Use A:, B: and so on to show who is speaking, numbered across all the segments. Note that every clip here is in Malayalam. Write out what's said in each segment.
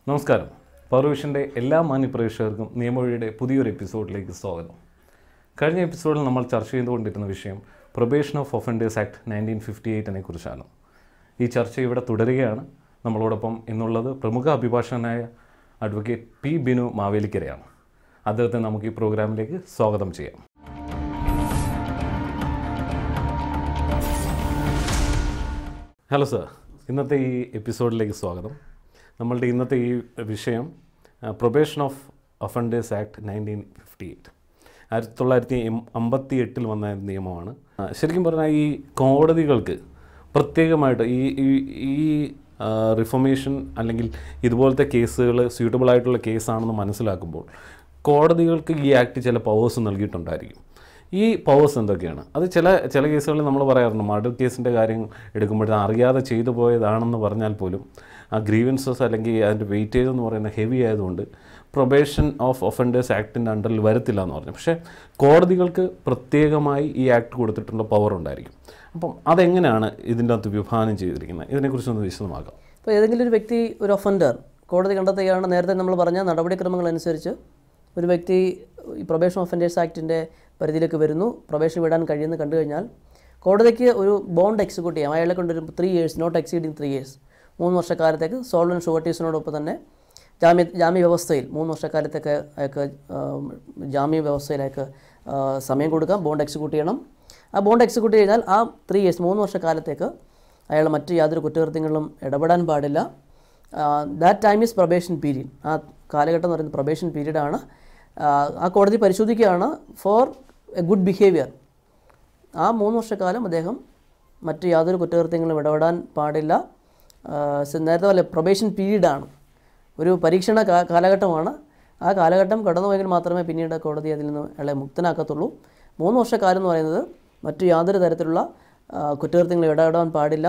A: നമസ്കാരം പവർവിഷൻ്റെ എല്ലാ മാന്യപ്രേക്ഷകർക്കും നിയമവഴിയുടെ പുതിയൊരു എപ്പിസോഡിലേക്ക് സ്വാഗതം കഴിഞ്ഞ എപ്പിസോഡിൽ നമ്മൾ ചർച്ച ചെയ്തുകൊണ്ടിരുന്ന വിഷയം probation of offenders act nineteen fifty എയ്റ്റിനെ കുറിച്ചാണ് ഈ ചർച്ച ഇവിടെ തുടരുകയാണ് നമ്മളോടൊപ്പം ഇന്നുള്ളത് പ്രമുഖ അഭിഭാഷകനായ അഡ്വക്കേറ്റ് പി ബിനു മാവേലിക്കരയാണ് അദ്ദേഹത്തെ നമുക്ക് ഈ പ്രോഗ്രാമിലേക്ക് സ്വാഗതം ചെയ്യാം ഹലോ സർ ഇന്നത്തെ ഈ എപ്പിസോഡിലേക്ക് സ്വാഗതം നമ്മളുടെ ഇന്നത്തെ ഈ വിഷയം probation of offenders act nineteen fifty eight ആയിരത്തി തൊള്ളായിരത്തി അമ്പത്തി എട്ടിൽ വന്ന നിയമമാണ് ആ, ശരിക്കും പറഞ്ഞാൽ ഈ കോടതികൾക്ക് പ്രത്യേകമായിട്ട് ഈ ഈ- ഈ റിഫോർമേഷൻ അല്ലെങ്കിൽ ഇതുപോലത്തെ കേസുകൾ സ്യൂട്ടബിൾ ആയിട്ടുള്ള കേസാണെന്ന് മനസ്സിലാക്കുമ്പോൾ കോടതികൾക്ക് ഈ ആക്ട് ചില പവേഴ്സ് നൽകിയിട്ടുണ്ടായിരിക്കും ഈ പവേഴ്സ് എന്തൊക്കെയാണ് അത് ചില ചില കേസുകളിൽ നമ്മൾ പറയാറുണ്ട് മർഡർ കേസിൻ്റെ കാര്യം എടുക്കുമ്പോഴേ അറിയാതെ ചെയ്തു പോയതാണെന്ന് പറഞ്ഞാൽ പോലും ആ ഗ്രീവൻസസ് അല്ലെങ്കിൽ അതിൻ്റെ വെയിറ്റേജ് എന്ന് പറയുന്നത് ഹെവി ആയതുകൊണ്ട് പ്രൊബേഷൻ ഓഫ് ഒഫൻഡേഴ്സ് ആക്ടിൻ്റെ അണ്ടറിൽ വരത്തില്ല എന്ന് പറഞ്ഞു പക്ഷേ കോടതികൾക്ക് പ്രത്യേകമായി ഈ ആക്ട് കൊടുത്തിട്ടുള്ള പവർ ഉണ്ടായിരിക്കും അപ്പം അതെങ്ങനെയാണ് ഇതിൻ്റെ അകത്ത് വിഭാവനം ചെയ്തിരിക്കുന്നത് ഇതിനെക്കുറിച്ചൊന്ന് വിശദമാക്കാം
B: ഇപ്പോൾ ഏതെങ്കിലും ഒരു വ്യക്തി ഒരു ഒഫൻഡർ കോടതി കണ്ടെത്തുകയാണ് നേരത്തെ നമ്മൾ പറഞ്ഞ നടപടിക്രമങ്ങൾ അനുസരിച്ച് ഒരു വ്യക്തി ഈ പ്രൊബേഷൻ ഒഫൻഡേഴ്സ് ആക്ടിൻ്റെ പരിധിയിലേക്ക് വരുന്നു പ്രൊബേഷൻ വിടാൻ കഴിയുമെന്ന് കണ്ടു കഴിഞ്ഞാൽ കോടതിക്ക് ഒരു ബോണ്ട് എക്സിക്യൂട്ട് ചെയ്യാം അയാളെ കൊണ്ടൊരു three years not exceeding three years മൂന്ന് വർഷക്കാലത്തേക്ക് സോൾവൻ ഷുവർട്ടീസിനോടൊപ്പം തന്നെ ജാമ്യ ജാമ്യ വ്യവസ്ഥയിൽ മൂന്ന് വർഷക്കാലത്തേക്ക് അയാൾക്ക് ആം, ജാമ്യ വ്യവസ്ഥയിൽ അയാൾക്ക് ആ, സമയം കൊടുക്കാം ബോണ്ട് എക്സിക്യൂട്ട് ചെയ്യണം ആ ബോണ്ട് എക്സിക്യൂട്ട് ചെയ്താൽ ആ ത്രീ ഇയേഴ്സ് മൂന്ന് വർഷക്കാലത്തേക്ക് അയാൾ മറ്റ് യാതൊരു കുറ്റകൃത്യങ്ങളിലും ഇടപെടാൻ പാടില്ല that time is probation period ആ കാലഘട്ടം എന്ന് പറയുന്നത് പ്രൊബേഷൻ പീരീഡാണ് ആ കോടതി പരിശോധിക്കുകയാണ് ഫോർ എ ഗുഡ് ബിഹേവിയർ ആ മൂന്ന് വർഷക്കാലം അദ്ദേഹം മറ്റ് യാതൊരു കുറ്റകൃത്യങ്ങളും ഇടപെടാൻ പാടില്ല ആ, സ- നേരത്തെ പോലെ പ്രൊബേഷൻ പീരീഡാണ് ഒരു പരീക്ഷണ കാ- കാലഘട്ടമാണ് ആ കാലഘട്ടം കടന്നുപോയെങ്കിൽ മാത്രമേ പിന്നീട് കോടതി അതിൽ നിന്ന് അയാളെ മുക്തനാക്കത്തുള്ളൂ മൂന്ന് വർഷക്കാലം എന്ന് പറയുന്നത് മറ്റു യാതൊരു തരത്തിലുള്ള ആ, കുറ്റകൃത്യങ്ങളിൽ ഇടപെടാൻ പാടില്ല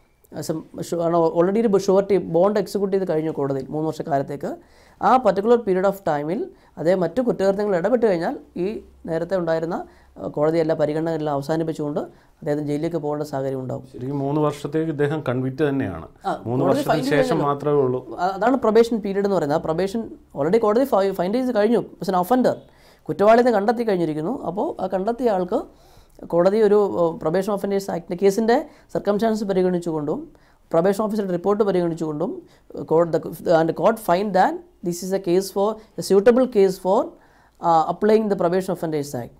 B: ഓൾറെഡി ഒരു ഷുവർട്ടി ബോണ്ട് എക്സിക്യൂട്ട് ചെയ്ത് കഴിഞ്ഞു കോടതിയിൽ മൂന്ന് വർഷക്കാലത്തേക്ക് ആ പർട്ടിക്കുലർ പീരീഡ് ഓഫ് ടൈമിൽ അതേ മറ്റു കുറ്റകൃത്യങ്ങൾ ഇടപെട്ട് കഴിഞ്ഞാൽ ഈ നേരത്തെ ഉണ്ടായിരുന്ന ആ, കോടതി എല്ലാ പരിഗണനകളെല്ലാം അവസാനിപ്പിച്ചുകൊണ്ട് അദ്ദേഹത്തിന് ജയിലിലേക്ക് പോകേണ്ട സാഹചര്യം ഉണ്ടാവും
A: ശരിക്കും മൂന്ന് വർഷത്തേക്ക് ഇദ്ദേഹം കൺവിക്റ്റ് തന്നെയാണ്
B: ആ,
A: മൂന്ന്
B: കോടതി
A: വർഷത്തിന്
B: find
A: ശേഷം മാത്രമേ ഉള്ളൂ
B: അ- അതാണ് പ്രൊബേഷൻ പീരീഡ് എന്ന് പറയുന്നത് ആ പ്രൊബേഷൻ ഓൾറെഡി കോടതി ഫൈൻഡ് ചെയ്ത് കഴിഞ്ഞു പക്ഷേ ഒഫൻഡർ കുറ്റവാളിനെ കണ്ടെത്തി കഴിഞ്ഞിരിക്കുന്നു അപ്പോൾ ആ കണ്ടെത്തിയ ആൾക്ക് കോടതി ഒരു പ്രൊബേഷൻ ഓഫൻഡേഴ്സ് ആക്ടിൻ്റെ കേസിൻ്റെ സർക്കംസ്റ്റാൻസ് പരിഗണിച്ചുകൊണ്ടും പ്രൊബേഷൻ ഓഫീസറുടെ റിപ്പോർട്ട് പരിഗണിച്ചുകൊണ്ടും and court find that this is a case for a suitable case for applying the probation offenders act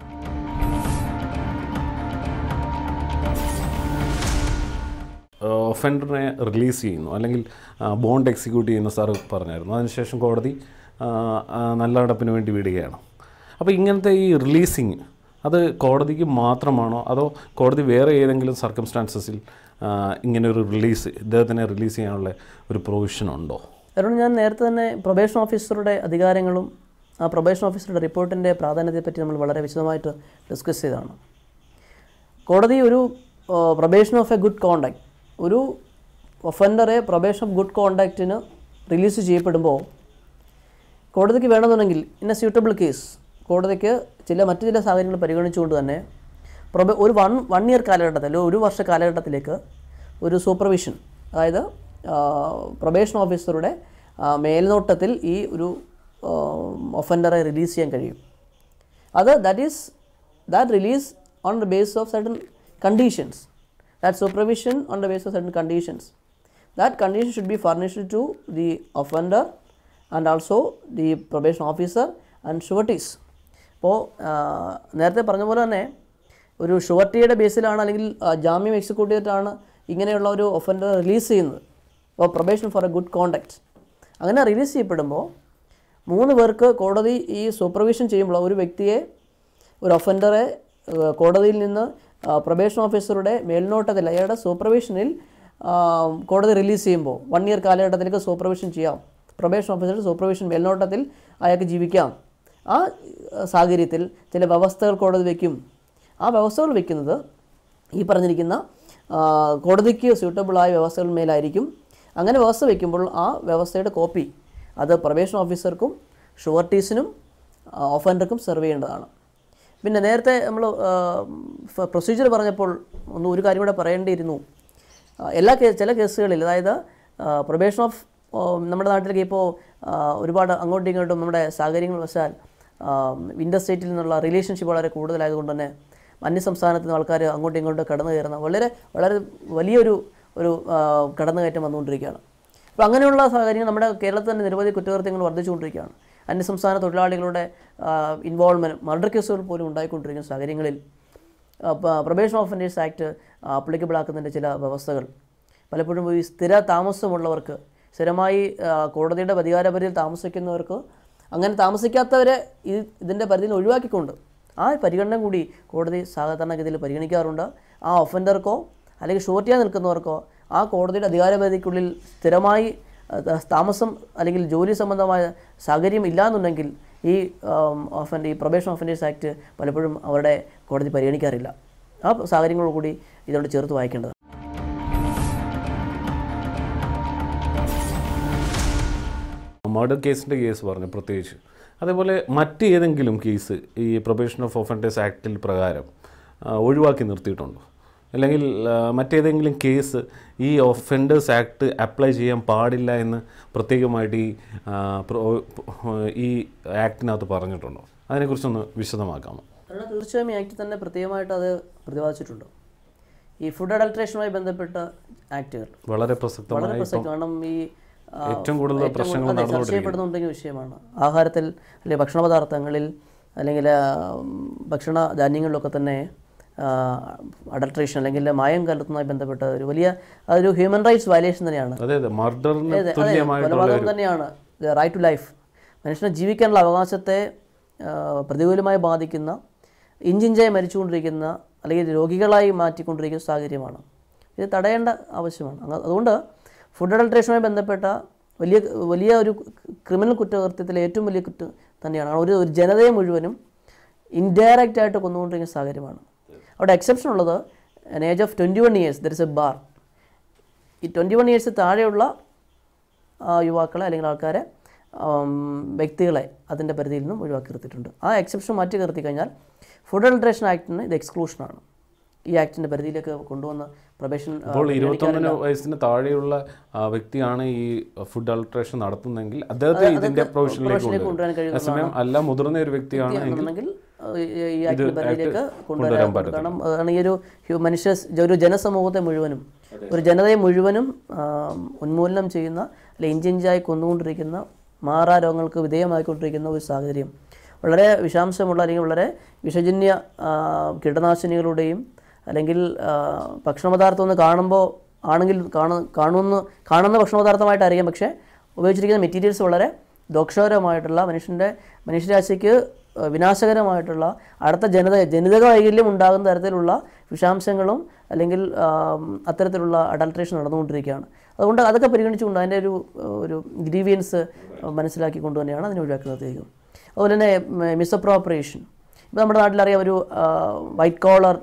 A: ഒഫൻഡറിനെ റിലീസ് ചെയ്യുന്നു അല്ലെങ്കിൽ ബോണ്ട് എക്സിക്യൂട്ട് ചെയ്യുന്ന സാർ പറഞ്ഞായിരുന്നു അതിനുശേഷം കോടതി ആ, ആ, നല്ല നടപ്പിന് വേണ്ടി വിടുകയാണ് അപ്പോൾ ഇങ്ങനത്തെ ഈ റിലീസിങ് അത് കോടതിക്ക് മാത്രമാണോ അതോ കോടതി വേറെ ഏതെങ്കിലും സർക്കംസ്റ്റാൻസസിൽ ഇങ്ങനെ ഒരു റിലീസ് ഇദ്ദേഹത്തിനെ റിലീസ് ചെയ്യാനുള്ള ഒരു പ്രൊവിഷൻ ഉണ്ടോ
B: അതുകൊണ്ട് ഞാൻ നേരത്തെ തന്നെ പ്രൊബേഷൻ ഓഫീസറുടെ അധികാരങ്ങളും ആ പ്രൊബേഷൻ ഓഫീസറുടെ റിപ്പോർട്ടിൻ്റെ പ്രാധാന്യത്തെപ്പറ്റി നമ്മൾ വളരെ വിശദമായിട്ട് ഡിസ്കസ് ചെയ്തതാണ് കോടതി ഒരു probation of a good conduct ഒരു ഒഫൻഡറെ പ്രൊബേഷൻ ഓഫ് ഗുഡ് കോണ്ടാക്റ്റിന് റിലീസ് ചെയ്യപ്പെടുമ്പോൾ കോടതിക്ക് വേണമെന്നുണ്ടെങ്കിൽ ഇൻ എ സ്യൂട്ടബിൾ കേസ് കോടതിക്ക് ചില മറ്റു ചില സാഹചര്യങ്ങൾ പരിഗണിച്ചുകൊണ്ട് തന്നെ പ്രൊബ ഒരു വൺ വൺ ഇയർ കാലഘട്ടത്തിൽ അല്ലെങ്കിൽ ഒരു വർഷ കാലഘട്ടത്തിലേക്ക് ഒരു സൂപ്പർവിഷൻ അതായത് പ്രൊബേഷൻ ഓഫീസറുടെ ആ, മേൽനോട്ടത്തിൽ ഈ ഒരു ഒഫൻഡറെ റിലീസ് ചെയ്യാൻ കഴിയും അത് that is that release on the base of certain conditions that supervision on the base of certain conditions that condition should be furnished to the offender and also the probation officer and sureties അപ്പോൾ നേരത്തെ പറഞ്ഞ പോലെ തന്നെ ഒരു ഷുവർട്ടിയുടെ ബേസിലാണ് അല്ലെങ്കിൽ ആ, ജാമ്യം എക്സിക്യൂട്ട് ചെയ്തിട്ടാണ് ഇങ്ങനെയുള്ള ഒരു ഒഫൻഡർ റിലീസ് ചെയ്യുന്നത് അപ്പോൾ probation for a good conduct അങ്ങനെ റിലീസ് ചെയ്യപ്പെടുമ്പോൾ മൂന്ന് പേർക്ക് കോടതി ഈ സൂപ്പർവിഷൻ ചെയ്യുമ്പോൾ ഒരു വ്യക്തിയെ ഒരു ഒഫൻഡറെ ഏഹ്, കോടതിയിൽ നിന്ന് പ്രൊബേഷൻ ഓഫീസറുടെ മേൽനോട്ടത്തിൽ അയാളുടെ സൂപ്പർവിഷനിൽ ആ, കോടതി റിലീസ് ചെയ്യുമ്പോൾ വൺ ഇയർ കാലഘട്ടത്തിലേക്ക് സൂപ്പർവിഷൻ ചെയ്യാം പ്രൊബേഷൻ ഓഫീസറുടെ സൂപ്പർവിഷൻ മേൽനോട്ടത്തിൽ അയാൾക്ക് ജീവിക്കാം ആ ഏഹ്, സാഹചര്യത്തിൽ ചില വ്യവസ്ഥകൾ കോടതി വയ്ക്കും ആ വ്യവസ്ഥകൾ വയ്ക്കുന്നത് ഈ പറഞ്ഞിരിക്കുന്ന ആ, കോടതിക്ക് സ്യൂട്ടബിളായ വ്യവസ്ഥകൾ മേലായിരിക്കും അങ്ങനെ വ്യവസ്ഥ വയ്ക്കുമ്പോൾ ആ വ്യവസ്ഥയുടെ കോപ്പി അത് പ്രൊബേഷൻ ഓഫീസർക്കും ഷുവർട്ടീസിനും ഓഫൻഡർക്കും സെർവ് ചെയ്യേണ്ടതാണ് പിന്നെ നേരത്തെ നമ്മൾ പ്രൊസീജിയർ പറഞ്ഞപ്പോൾ ഒന്ന് ഒരു കാര്യം കൂടെ പറയേണ്ടിയിരുന്നു ആ, എല്ലാ കേ ചില കേസുകളിൽ അതായത് പ്രൊബേഷൻ ഓഫ് ഓ, നമ്മുടെ നാട്ടിലേക്ക് ഇപ്പോൾ ഒരുപാട് അങ്ങോട്ടും ഇങ്ങോട്ടും നമ്മുടെ സാഹചര്യങ്ങൾ വശാൽ വിൻഡർ സ്റ്റേറ്റിൽ നിന്നുള്ള റിലേഷൻഷിപ്പ് വളരെ കൂടുതലായതുകൊണ്ട് തന്നെ അന്യസംസ്ഥാനത്ത് നിന്ന് ആൾക്കാർ അങ്ങോട്ടും ഇങ്ങോട്ടും കടന്നു കയറുന്ന വളരെ വളരെ വലിയൊരു ഒരു ആ, കടന്നുകയറ്റം വന്നുകൊണ്ടിരിക്കുകയാണ് അപ്പോൾ അങ്ങനെയുള്ള സാഹചര്യങ്ങൾ നമ്മുടെ കേരളത്തിൽ തന്നെ നിരവധി കുറ്റകൃത്യങ്ങൾ വർദ്ധിച്ചുകൊണ്ടിരിക്കുകയാണ് അന്യസംസ്ഥാന തൊഴിലാളികളുടെ ഇൻവോൾവ്മെൻറ്റ് മർഡർ കേസുകൾ പോലും ഉണ്ടായിക്കൊണ്ടിരിക്കുന്ന സാഹചര്യങ്ങളിൽ പ്രൊബേഷൻ ഓഫൻഡേഴ്സ് ആക്ട് അപ്ലിക്കബിൾ ആക്കുന്നതിൻ്റെ ചില വ്യവസ്ഥകൾ പലപ്പോഴും ഈ സ്ഥിര താമസമുള്ളവർക്ക് സ്ഥിരമായി ആ, കോടതിയുടെ അധികാരപരിധിയിൽ താമസിക്കുന്നവർക്ക് അങ്ങനെ താമസിക്കാത്തവരെ ഈ ഇതിൻ്റെ പരിധിയിൽ ഒഴിവാക്കിക്കൊണ്ട് ആ പരിഗണന കൂടി കോടതി സാധാരണഗതിയിൽ പരിഗണിക്കാറുണ്ട് ആ ഒഫൻഡർക്കോ അല്ലെങ്കിൽ ഷോർട്ടിയായി നിൽക്കുന്നവർക്കോ ആ കോടതിയുടെ അധികാരപരിധിക്കുള്ളിൽ സ്ഥിരമായി ആ, ത- താമസം അല്ലെങ്കിൽ ജോലി സംബന്ധമായ സാഹചര്യം ഇല്ലാന്നുണ്ടെങ്കിൽ ഈ ഓഫൻ ഈ പ്രൊബേഷൻ ഓഫൻഡേഴ്സ് ആക്ട് പലപ്പോഴും അവരുടെ കോടതി പരിഗണിക്കാറില്ല ആ സാഹചര്യങ്ങൾ കൂടി ഇതോട് ചേർത്ത് വായിക്കേണ്ടത്
A: മർഡർ കേസിൻ്റെ കേസ് പറഞ്ഞു പ്രത്യേകിച്ച് അതേപോലെ മറ്റ് ഏതെങ്കിലും കേസ് ഈ പ്രൊബേഷൻ ഓഫ് ഒഫൻഡേഴ്സ് ആക്ടിൽ പ്രകാരം ആ, ഒഴിവാക്കി നിർത്തിയിട്ടുണ്ടോ അല്ലെങ്കിൽ ആ, മറ്റേതെങ്കിലും കേസ് ഈ ഒഫൻഡേഴ്സ് ആക്ട് അപ്ലൈ ചെയ്യാൻ പാടില്ല എന്ന് പ്രത്യേകമായിട്ട് ഈ ആ, പ്രൊ- ഈ ആക്ടിനകത്ത് പറഞ്ഞിട്ടുണ്ടോ അതിനെക്കുറിച്ചൊന്ന് വിശദമാക്കാമോ
B: കാരണം തീർച്ചയായും ഈ ആക്ട് തന്നെ പ്രത്യേകമായിട്ട് അത് പ്രതിപാദിച്ചിട്ടുണ്ട് ഈ ഫുഡ് അഡൾട്രേഷനുമായി ബന്ധപ്പെട്ട ആക്ടുകൾ
A: വളരെ
B: വളരെ
A: പ്രസക്തമായ
B: പ്രസക്തി കാരണം ഈ ആ,
A: ഏറ്റവും കൂടുതൽ
B: ഏറ്റവും
A: പ്രശ്നങ്ങൾ
B: കൂടുതൽ ചർച്ച ചെയ്യപ്പെടുന്നുണ്ടെങ്കിൽ വിഷയമാണ് ആഹാരത്തിൽ അല്ലെങ്കിൽ ഭക്ഷണ പദാർത്ഥങ്ങളിൽ അല്ലെങ്കിൽ ആ, ഭക്ഷണ ധാന്യങ്ങളിലൊക്കെ തന്നെ അഡൾട്രേഷൻ അല്ലെങ്കിൽ മായം കലർത്തുന്നതുമായി ബന്ധപ്പെട്ട ഒരു വലിയ അതൊരു ഹ്യൂമൻ റൈറ്റ്സ് വയലേഷൻ തന്നെയാണ്
A: അതെ അതെ മർഡറിന്
B: അതെ, അതെ,
A: തുല്യമായിട്ടുള്ള
B: കൊലപാതകം തന്നെയാണ് റൈറ്റ് ടു ലൈഫ് മനുഷ്യനെ ജീവിക്കാനുള്ള അവകാശത്തെ ആ, പ്രതികൂലമായി ബാധിക്കുന്ന ഇഞ്ചിഞ്ചായി മരിച്ചുകൊണ്ടിരിക്കുന്ന അല്ലെങ്കിൽ രോഗികളായി മാറ്റിക്കൊണ്ടിരിക്കുന്ന സാഹചര്യമാണ് ഇത് തടയേണ്ട ആവശ്യമാണ് അങ്ങ- അതുകൊണ്ട് ഫുഡ് അഡൾട്രേഷനുമായി ബന്ധപ്പെട്ട വലിയ വലിയ ഒരു ക്രിമിനൽ കുറ്റകൃത്യത്തിലെ ഏറ്റവും വലിയ കുറ്റം തന്നെയാണ് ഒരു ഒരു ജനതയെ മുഴുവനും ഇൻഡയറക്റ്റ് ആയിട്ട് കൊന്നുകൊണ്ടിരിക്കുന്ന സാഹചര്യമാണ് അവിടെ എക്സെപ്ഷൻ ഉള്ളത് age of twenty one years there is a bar ഈ ട്വൻറ്റി വൺ ഇയേഴ്സ് താഴെയുള്ള ആ, യുവാക്കളെ അല്ലെങ്കിൽ ആൾക്കാരെ ആം, വ്യക്തികളെ അതിൻ്റെ പരിധിയിൽ നിന്നും ഒഴിവാക്കി നിർത്തിയിട്ടുണ്ട് ആ എക്സെപ്ഷൻ മാറ്റി നിർത്തി കഴിഞ്ഞാൽ ഫുഡ് അഡൾട്രേഷൻ ആക്ടിന് ഇത് എക്സ്ക്ലൂഷനാണ് ഈ ആക്ടിൻ്റെ പരിധിയിലേക്ക് കൊണ്ടുവന്ന് പ്രൊബേഷൻ
A: അപ്പോൾ ഇരുപത്തൊന്നിന് വയസ്സിന് താഴെയുള്ള ആ, വ്യക്തിയാണ് ഈ ഫുഡ് അൾട്രേഷൻ നടത്തുന്നതെങ്കിൽ അദ്ദേഹത്തെ ഇതിന്റെ പ്രൊവിഷനിലേക്ക്
B: കൊണ്ടുവരാൻ
A: കൊണ്ടുവരും
B: കഴിയുന്ന
A: അതേസമയം അല്ല മുതിർന്ന ഒരു വ്യക്തിയാണ്
B: ആണെന്നുണ്ടെങ്കിൽ ഈ ആക്ടിൻ്റെ പരിധിയിലേക്ക്
A: കൊണ്ടുവരാൻ
B: കൊണ്ടുവരാൻ
A: പറ്റത്തില്ല.
B: കാരണം അതാണ് ഈ ഒരു ഹ്യൂ- മനുഷ്യ ഒരു ജനസമൂഹത്തെ മുഴുവനും ഒരു ജനതയെ മുഴുവനും ആം, ഉന്മൂലനം ചെയ്യുന്ന അല്ലെങ്കിൽ ഇഞ്ചിഞ്ചായി കൊന്നുകൊണ്ടിരിക്കുന്ന മാറാ രോഗങ്ങൾക്ക് വിധേയമായിക്കൊണ്ടിരിക്കുന്ന ഒരു സാഹചര്യം വളരെ വിഷാംശമുള്ള അല്ലെങ്കിൽ വളരെ വിഷജന്യ ആ, കീടനാശിനികളുടെയും അല്ലെങ്കിൽ ആ, ഭക്ഷണപദാർത്ഥം ഒന്ന് കാണുമ്പോൾ ആണെങ്കിൽ കാണു കാണുന്ന കാണുന്ന ഭക്ഷണപദാർത്ഥമായിട്ട് അറിയാം പക്ഷേ ഉപയോഗിച്ചിരിക്കുന്ന മെറ്റീരിയൽസ് വളരെ ദോഷകരമായിട്ടുള്ള മനുഷ്യൻ്റെ മനുഷ്യരാശിക്ക് ഏഹ്, വിനാശകരമായിട്ടുള്ള അടുത്ത ജനത ജനിതക വൈകല്യം ഉണ്ടാകുന്ന തരത്തിലുള്ള വിഷാംശങ്ങളും അല്ലെങ്കിൽ ആം, അത്തരത്തിലുള്ള അഡൾട്രേഷൻ നടന്നുകൊണ്ടിരിക്കുകയാണ് അതുകൊണ്ട് അതൊക്കെ പരിഗണിച്ചുകൊണ്ട് അതിൻ്റെ ഒരു ഏഹ്, ഒരു ഗ്രീവിയൻസ് മനസ്സിലാക്കിക്കൊണ്ട് തന്നെയാണ് അതിനെ ഒഴിവാക്കി നിർത്തിയിരിക്കുന്നത് അതുപോലെ തന്നെ മിസ്അപ്രോപ്പറേഷൻ ഇപ്പോൾ നമ്മുടെ നാട്ടിലറിയാം ഒരു വൈറ്റ് കോളർ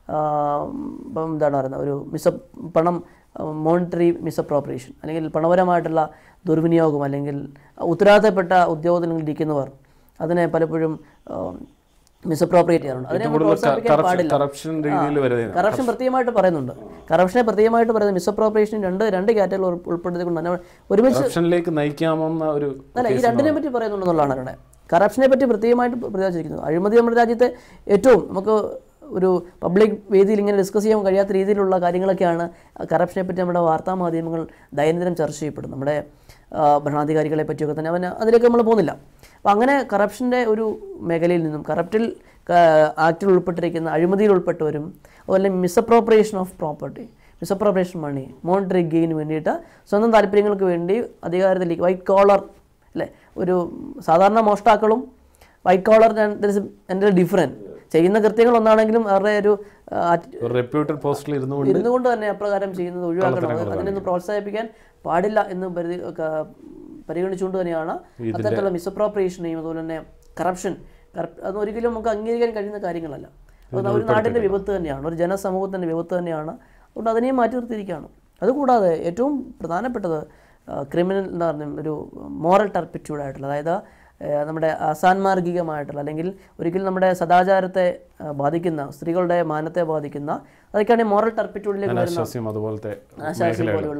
B: ഇപ്പം എന്താണ് പറയുന്നത് ഒരു മിസ് പണം മോണിറ്ററി മിസ്അപ്രോപ്പറേഷൻ അല്ലെങ്കിൽ പണപരമായിട്ടുള്ള ദുർവിനിയോഗം അല്ലെങ്കിൽ ഉത്തരവാദിത്തപ്പെട്ട ഉദ്യോഗത്തിൽ ഇരിക്കുന്നവർ അതിനെ പലപ്പോഴും മിസ്അപ്രോപ്രിയേറ്റ് ചെയ്യാറുണ്ട് അതിനെ നമ്മൾ പ്രോത്സാഹിപ്പിക്കാൻ പാടില്ല
A: കറപ്ഷൻ രീതിയിൽ വരുന്നത്
B: കറപ്ഷൻ പ്രത്യേകമായിട്ട് പറയുന്നുണ്ട് കറപ്ഷനെ പ്രത്യേകമായിട്ട് പറയുന്നത് മിസ്അപ്രോപ്രിയേഷൻ രണ്ട് രണ്ട് കാറ്റഗറി ഉൾപ്പെടുത്തിക്കൊണ്ട് തന്നെ ഒരുമിച്ച്
A: കറപ്ഷനിലേക്ക് നയിക്കാമെന്ന ഒരു
B: അല്ല ഈ രണ്ടിനെ പറ്റി പറയുന്നുണ്ടെന്നുള്ളതാണ് ഇവിടെ കറപ്ഷനെ പറ്റി പ്രത്യേകമായിട്ട് പ്രതിപാദിച്ചിരിക്കുന്നത് അഴിമതി നമ്മുടെ രാജ്യത്തെ ഏറ്റവും നമുക്ക് ഒരു പബ്ലിക് വേദിയിൽ ഇങ്ങനെ ഡിസ്കസ് ചെയ്യാൻ കഴിയാത്ത രീതിയിലുള്ള കാര്യങ്ങളൊക്കെയാണ് കറപ്ഷനെ പറ്റി നമ്മുടെ വാർത്താ മാധ്യമങ്ങൾ ദൈനംദിനം ചർച്ച ചെയ്യപ്പെടും നമ്മുടെ ആ, ഭരണാധികാരികളെ പറ്റിയൊക്കെ തന്നെ അവന് അതിലേക്ക് നമ്മൾ പോകുന്നില്ല അപ്പോൾ അങ്ങനെ കറപ്ഷൻ്റെ ഒരു മേഖലയിൽ നിന്നും കറപ്റ്റിൽ ആക്റ്റിൽ ഉൾപ്പെട്ടിരിക്കുന്ന അഴിമതിയിൽ ഉൾപ്പെട്ടവരും അതുപോലെ misappropriation of property misappropriation money monetary ഗെയിന് വേണ്ടിയിട്ട് സ്വന്തം താല്പര്യങ്ങൾക്ക് വേണ്ടി അധികാരത്തിലേക്ക് വൈറ്റ് കോളർ അല്ലേ ഒരു സാധാരണ മോഷ്ടാക്കളും വൈറ്റ് കോളർ എൻ്റെ ഡിഫറൻറ്റ് ചെയ്യുന്ന കൃത്യങ്ങൾ ഒന്നാണെങ്കിലും അവരുടെ ഒരു ആ, atti-
A: ഒരു റെപ്യൂട്ടഡ് പോസ്റ്റിൽ ഇരുന്നുകൊണ്ട്
B: ഇരുന്നു കൊണ്ട് തന്നെ അപ്രകാരം ചെയ്യുന്നത് ഒഴിവാക്കണം അത് അതിനൊന്നും പ്രോത്സാഹിപ്പിക്കാൻ പാടില്ല എന്ന് പരിധി ക- പരിഗണിച്ചുകൊണ്ട് തന്നെയാണ് അത്തരത്തിലുള്ള മിസ്അപ്രോപ്രിയേഷനെയും അതുപോലെ തന്നെ കറപ്ഷൻ അത് ഒരിക്കലും നമുക്ക് അംഗീകരിക്കാൻ കഴിയുന്ന കാര്യങ്ങളല്ല അത് ഒരു നാടിൻ്റെ വിപത്ത് തന്നെയാണ് ഒരു ജനസമൂഹത്തിൻ്റെ വിപത്ത് തന്നെയാണ് അതുകൊണ്ട് അതിനെയും മാറ്റി നിർത്തിയിരിക്കുകയാണ് അതുകൂടാതെ ഏറ്റവും പ്രധാനപ്പെട്ടത് ക്രിമിനൽ എന്താ പറയുക ഒരു മോറൽ ടർപ്പിറ്റ്യൂഡ് ആയിട്ടുള്ള അതായത് ആ, നമ്മുടെ അസാൻമാർഗികമായിട്ടുള്ള അല്ലെങ്കിൽ ഒരിക്കലും നമ്മുടെ സദാചാരത്തെ ആ, ബാധിക്കുന്ന സ്ത്രീകളുടെ മാനത്തെ ബാധിക്കുന്ന അതൊക്കെയാണ് മോറൽ ടർപ്പിറ്റ്യൂഡിലേക്ക് വരുന്ന
A: അനാശാസ്യം അതുപോലത്തെ
B: ആശാസ്യം പോലെയുള്ള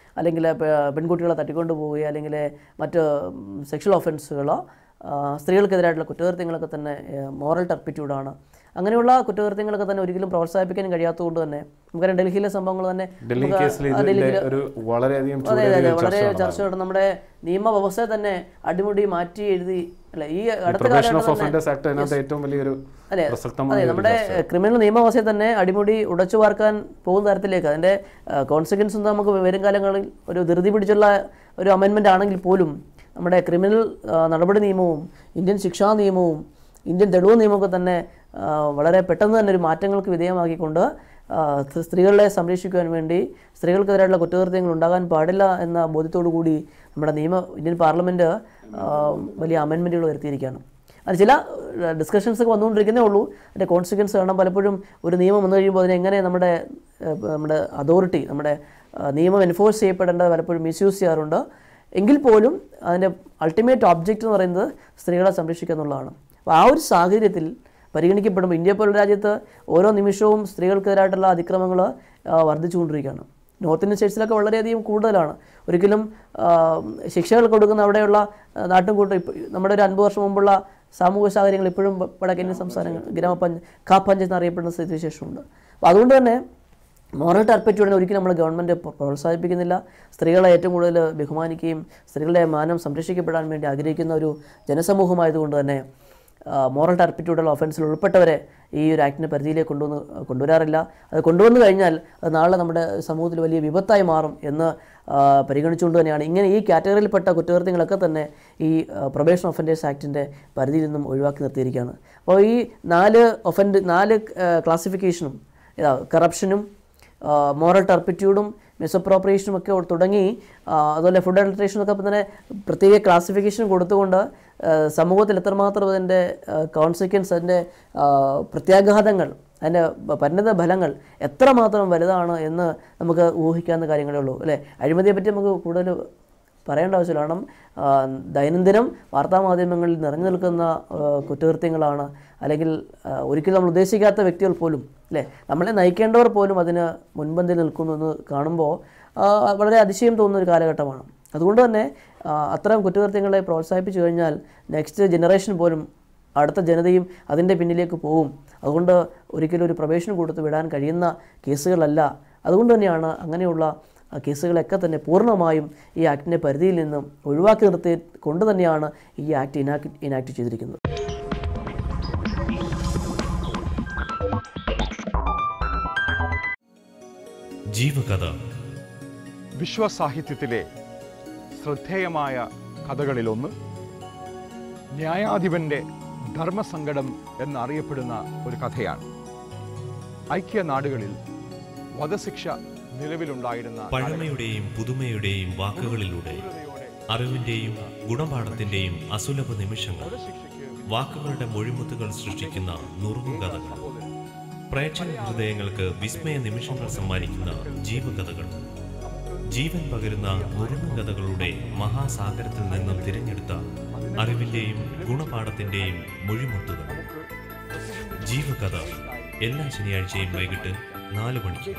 B: അല്ലെങ്കിൽ പെ- പെൺകുട്ടികളെ തട്ടിക്കൊണ്ടു പോവുകയോ അല്ലെങ്കിൽ മറ്റ് സെക്ഷൽ ഒഫൻസുകളോ ആ, സ്ത്രീകൾക്കെതിരായിട്ടുള്ള കുറ്റകൃത്യങ്ങളൊക്കെ തന്നെ മോറൽ ടർപ്പിറ്റ്യൂഡാണ് അങ്ങനെയുള്ള കുറ്റകൃത്യങ്ങളൊക്കെ തന്നെ ഒരിക്കലും പ്രോത്സാഹിപ്പിക്കാൻ കഴിയാത്തതുകൊണ്ട് തന്നെ നമുക്കറിയാം ഡൽഹിയിലെ സംഭവങ്ങൾ തന്നെ
A: ഡൽഹി
B: നമുക്ക്
A: കേസിൽ
B: ആ,
A: ഇതിന്റെ
B: ഡൽഹിയിലെ-
A: ഒരു വളരെയധികം
B: അതെ അതെ
A: ചൂടേറിയ
B: അതെ വളരെ
A: ചർച്ച
B: ചർച്ച നടന്നു നമ്മുടെ നിയമവ്യവസ്ഥയെ തന്നെ അടിമുടി മാറ്റി എഴുതി അല്ലെ ഈ അടുത്ത
A: പ്രൊബേഷൻ
B: കാലഘട്ടം
A: ഓഫ് ഒഫൻഡേഴ്സ് ആക്ട് അതിനകത്ത് ഏറ്റവും വലിയൊരു
B: അതെ
A: പ്രസക്തമായ
B: അതെ
A: ഒരു
B: നമ്മുടെ ക്രിമിനൽ നിയമവ്യവസ്ഥയെ തന്നെ അടിമുടി ഉടച്ചു വാർക്കാൻ പോകുന്ന തരത്തിലേക്ക് അതിൻ്റെ കോൺസിക്വൻസ് നമുക്ക് വരും കാലങ്ങളിൽ ഒരു ധൃതി പിടിച്ചുള്ള ഒരു അമെൻമെൻ്റ് ആണെങ്കിൽ പോലും നമ്മുടെ ക്രിമിനൽ ആ, നടപടി നിയമവും ഇന്ത്യൻ ശിക്ഷാ നിയമവും ഇന്ത്യൻ തെളിവ് നിയമമൊക്കെ തന്നെ ആ, വളരെ പെട്ടെന്ന് തന്നെ ഒരു മാറ്റങ്ങൾക്ക് വിധേയമാക്കിക്കൊണ്ട് ആ, സ്ത്രീ- സ്ത്രീകളെ സംരക്ഷിക്കുവാൻ വേണ്ടി സ്ത്രീകൾക്കെതിരായിട്ടുള്ള കുറ്റകൃത്യങ്ങൾ ഉണ്ടാകാൻ പാടില്ല എന്ന ബോധ്യത്തോടു കൂടി നമ്മുടെ നിയമ ഇന്ത്യൻ പാർലമെൻറ്റ് ആ, വലിയ അമെൻമെൻറ്റുകൾ വരുത്തിയിരിക്കുകയാണ് അത് ചില ഡിസ്കഷൻസ് ഒക്കെ വന്നുകൊണ്ടിരിക്കുന്നേ ഉള്ളൂ അതിൻ്റെ കോൺസിക്വൻസ് കാരണം പലപ്പോഴും ഒരു നിയമം വന്നു കഴിയുമ്പോൾ അതിനെ എങ്ങനെ നമ്മുടെ ഏഹ്, നമ്മുടെ അതോറിറ്റി നമ്മുടെ ആ, നിയമം എൻഫോഴ്സ് ചെയ്യപ്പെടേണ്ടത് പലപ്പോഴും മിസ്യൂസ് ചെയ്യാറുണ്ട് എങ്കിൽ പോലും അതിൻ്റെ അൾട്ടിമേറ്റ് ഒബ്ജക്റ്റ് എന്ന് പറയുന്നത് സ്ത്രീകളെ സംരക്ഷിക്കുക എന്നുള്ളതാണ് അപ്പോൾ ആ ഒരു സാഹചര്യത്തിൽ പരിഗണിക്കപ്പെടുമ്പോൾ ഇന്ത്യ പോലുള്ള രാജ്യത്ത് ഓരോ നിമിഷവും സ്ത്രീകൾക്കെതിരായിട്ടുള്ള അതിക്രമങ്ങൾ വർദ്ധിച്ചുകൊണ്ടിരിക്കുകയാണ് നോർത്ത് ഇന്ത്യൻ സ്റ്റേറ്റ്സിലൊക്കെ വളരെയധികം കൂടുതലാണ് ഒരിക്കലും ആ, ശിക്ഷകൾ കൊടുക്കുന്ന അവിടെയുള്ള ആ, നാട്ടുംകൂട്ടം ഇപ്പോൾ നമ്മുടെ ഒരു അൻപത് വർഷം മുമ്പുള്ള സാമൂഹിക സാഹചര്യങ്ങൾ ഇപ്പോഴും വ- വടക്കേന്ത്യൻ സംസ്ഥാനങ്ങൾ ഗ്രാമപഞ്ച കാ പഞ്ചായത്ത് എന്നറിയപ്പെടുന്ന സ്ഥിതിവിശേഷമുണ്ട് അപ്പോൾ അതുകൊണ്ട് തന്നെ മോറൽ ടർപ്പറ്റ്യൂഡിനെ ഒരിക്കലും നമ്മൾ ഗവൺമെൻറ് പ്രോത്സാഹിപ്പിക്കുന്നില്ല സ്ത്രീകളെ ഏറ്റവും കൂടുതൽ ബഹുമാനിക്കുകയും സ്ത്രീകളുടെ മാനം സംരക്ഷിക്കപ്പെടാൻ വേണ്ടി ആഗ്രഹിക്കുന്ന ഒരു ജനസമൂഹമായതുകൊണ്ട് തന്നെ മോറൽ ടർപ്പിറ്റ്യൂഡൽ ഒഫൻസിൽ ഉൾപ്പെട്ടവരെ ഈ ഒരു ആക്ടിൻ്റെ പരിധിയിലേക്ക് കൊണ്ടുവന്ന് കൊണ്ടുവരാറില്ല അത് കൊണ്ടുവന്നു കഴിഞ്ഞാൽ അത് നാളെ നമ്മുടെ സമൂഹത്തിൽ വലിയ വിപത്തായി മാറും എന്ന് ആ, പരിഗണിച്ചുകൊണ്ട് തന്നെയാണ് ഇങ്ങനെ ഈ കാറ്റഗറിയിൽപ്പെട്ട കുറ്റകൃത്യങ്ങളൊക്കെ തന്നെ ഈ പ്രൊബേഷൻ ഒഫൻഡേഴ്സ് ആക്ടിൻ്റെ പരിധിയിൽ നിന്നും ഒഴിവാക്കി നിർത്തിയിരിക്കുകയാണ് അപ്പോൾ ഈ നാല് ഒഫൻഡ് നാല് ക്ലാസിഫിക്കേഷനും ഇതാ കറപ്ഷനും മോറൽ ടർപ്പിറ്റ്യൂഡും മിസ്അപ്രോപ്രിയേഷനും ഒക്കെ തുടങ്ങി ആ, അതുപോലെ ഫുഡ് അഡൾട്രേഷനും ഒക്കെ തന്നെ പ്രത്യേക ക്ലാസിഫിക്കേഷൻ കൊടുത്തുകൊണ്ട് ആ, സമൂഹത്തിൽ എത്രമാത്രം അതിൻ്റെ കോൺസിക്വൻസ് അതിൻ്റെ ആ, പ്രത്യാഘാതങ്ങൾ അതിൻ്റെ പരിണിത ഫലങ്ങൾ എത്രമാത്രം വലുതാണ് എന്ന് നമുക്ക് ഊഹിക്കാവുന്ന കാര്യങ്ങളേ ഉള്ളൂ അല്ലേ അഴിമതിയെ പറ്റി നമുക്ക് കൂടുതൽ പറയേണ്ട ആവശ്യമില്ല കാരണം ആ, ദൈനംദിനം വാർത്താമാധ്യമങ്ങളിൽ നിറഞ്ഞു നിൽക്കുന്ന ആ, കുറ്റകൃത്യങ്ങളാണ് അല്ലെങ്കിൽ ആ, ഒരിക്കലും നമ്മൾ ഉദ്ദേശിക്കാത്ത വ്യക്തികൾ പോലും അല്ലേ നമ്മളെ നയിക്കേണ്ടവർ പോലും അതിന് മുൻപന്തിൽ നിൽക്കുന്നു എന്ന് കാണുമ്പോൾ ആ, വളരെ അതിശയം തോന്നുന്ന ഒരു കാലഘട്ടമാണ് അതുകൊണ്ട് തന്നെ ആ, അത്തരം കുറ്റകൃത്യങ്ങളെ പ്രോത്സാഹിപ്പിച്ചു കഴിഞ്ഞാൽ നെക്സ്റ്റ് ജനറേഷൻ പോലും അടുത്ത ജനതയും അതിൻ്റെ പിന്നിലേക്ക് പോവും അതുകൊണ്ട് ഒരിക്കലും ഒരു പ്രവേശനം കൊടുത്ത് വിടാൻ കഴിയുന്ന കേസുകളല്ല അതുകൊണ്ട് തന്നെയാണ് അങ്ങനെയുള്ള ആ കേസുകളൊക്കെ തന്നെ പൂർണ്ണമായും ഈ ആക്ടിൻ്റെ പരിധിയിൽ നിന്നും ഒഴിവാക്കി നിർത്തി കൊണ്ട് തന്നെയാണ് ഈ ആക്ട് ഇനാക്ട് ഇനാക്ട് ചെയ്തിരിക്കുന്നത്
C: ജീവകഥ
D: വിശ്വസാഹിത്യത്തിലെ ശ്രദ്ധേയമായ കഥകളിലൊന്ന് ന്യായാധിപന്റെ ധർമ്മസങ്കടം എന്നറിയപ്പെടുന്ന ഒരു കഥയാണ് ഐക്യനാടുകളിൽ വധശിക്ഷ നിലവിലുണ്ടായിരുന്ന
C: പഴമയുടെയും പുതുമയുടെയും വാക്കുകളിലൂടെ അറിവിന്റെയും ഗുണപാഠത്തിന്റെയും അസുലഭ നിമിഷങ്ങൾ വാക്കുകളുടെ മൊഴിമുത്തുകൾ സൃഷ്ടിക്കുന്ന നുറുങ്ങുകഥകൾ പ്രേക്ഷക ഹൃദയങ്ങൾക്ക് വിസ്മയ നിമിഷങ്ങൾ സമ്മാനിക്കുന്ന ജീവകഥകൾ ജീവൻ പകരുന്ന നുറുങ്ങുകഥകളുടെ മഹാസാഗരത്തിൽ നിന്നും തിരഞ്ഞെടുത്ത അറിവിന്റെയും ഗുണപാഠത്തിന്റെയും മൊഴിമുത്തുകൾ ജീവകഥ എല്ലാ ശനിയാഴ്ചയും വൈകിട്ട് നാല് മണിക്ക്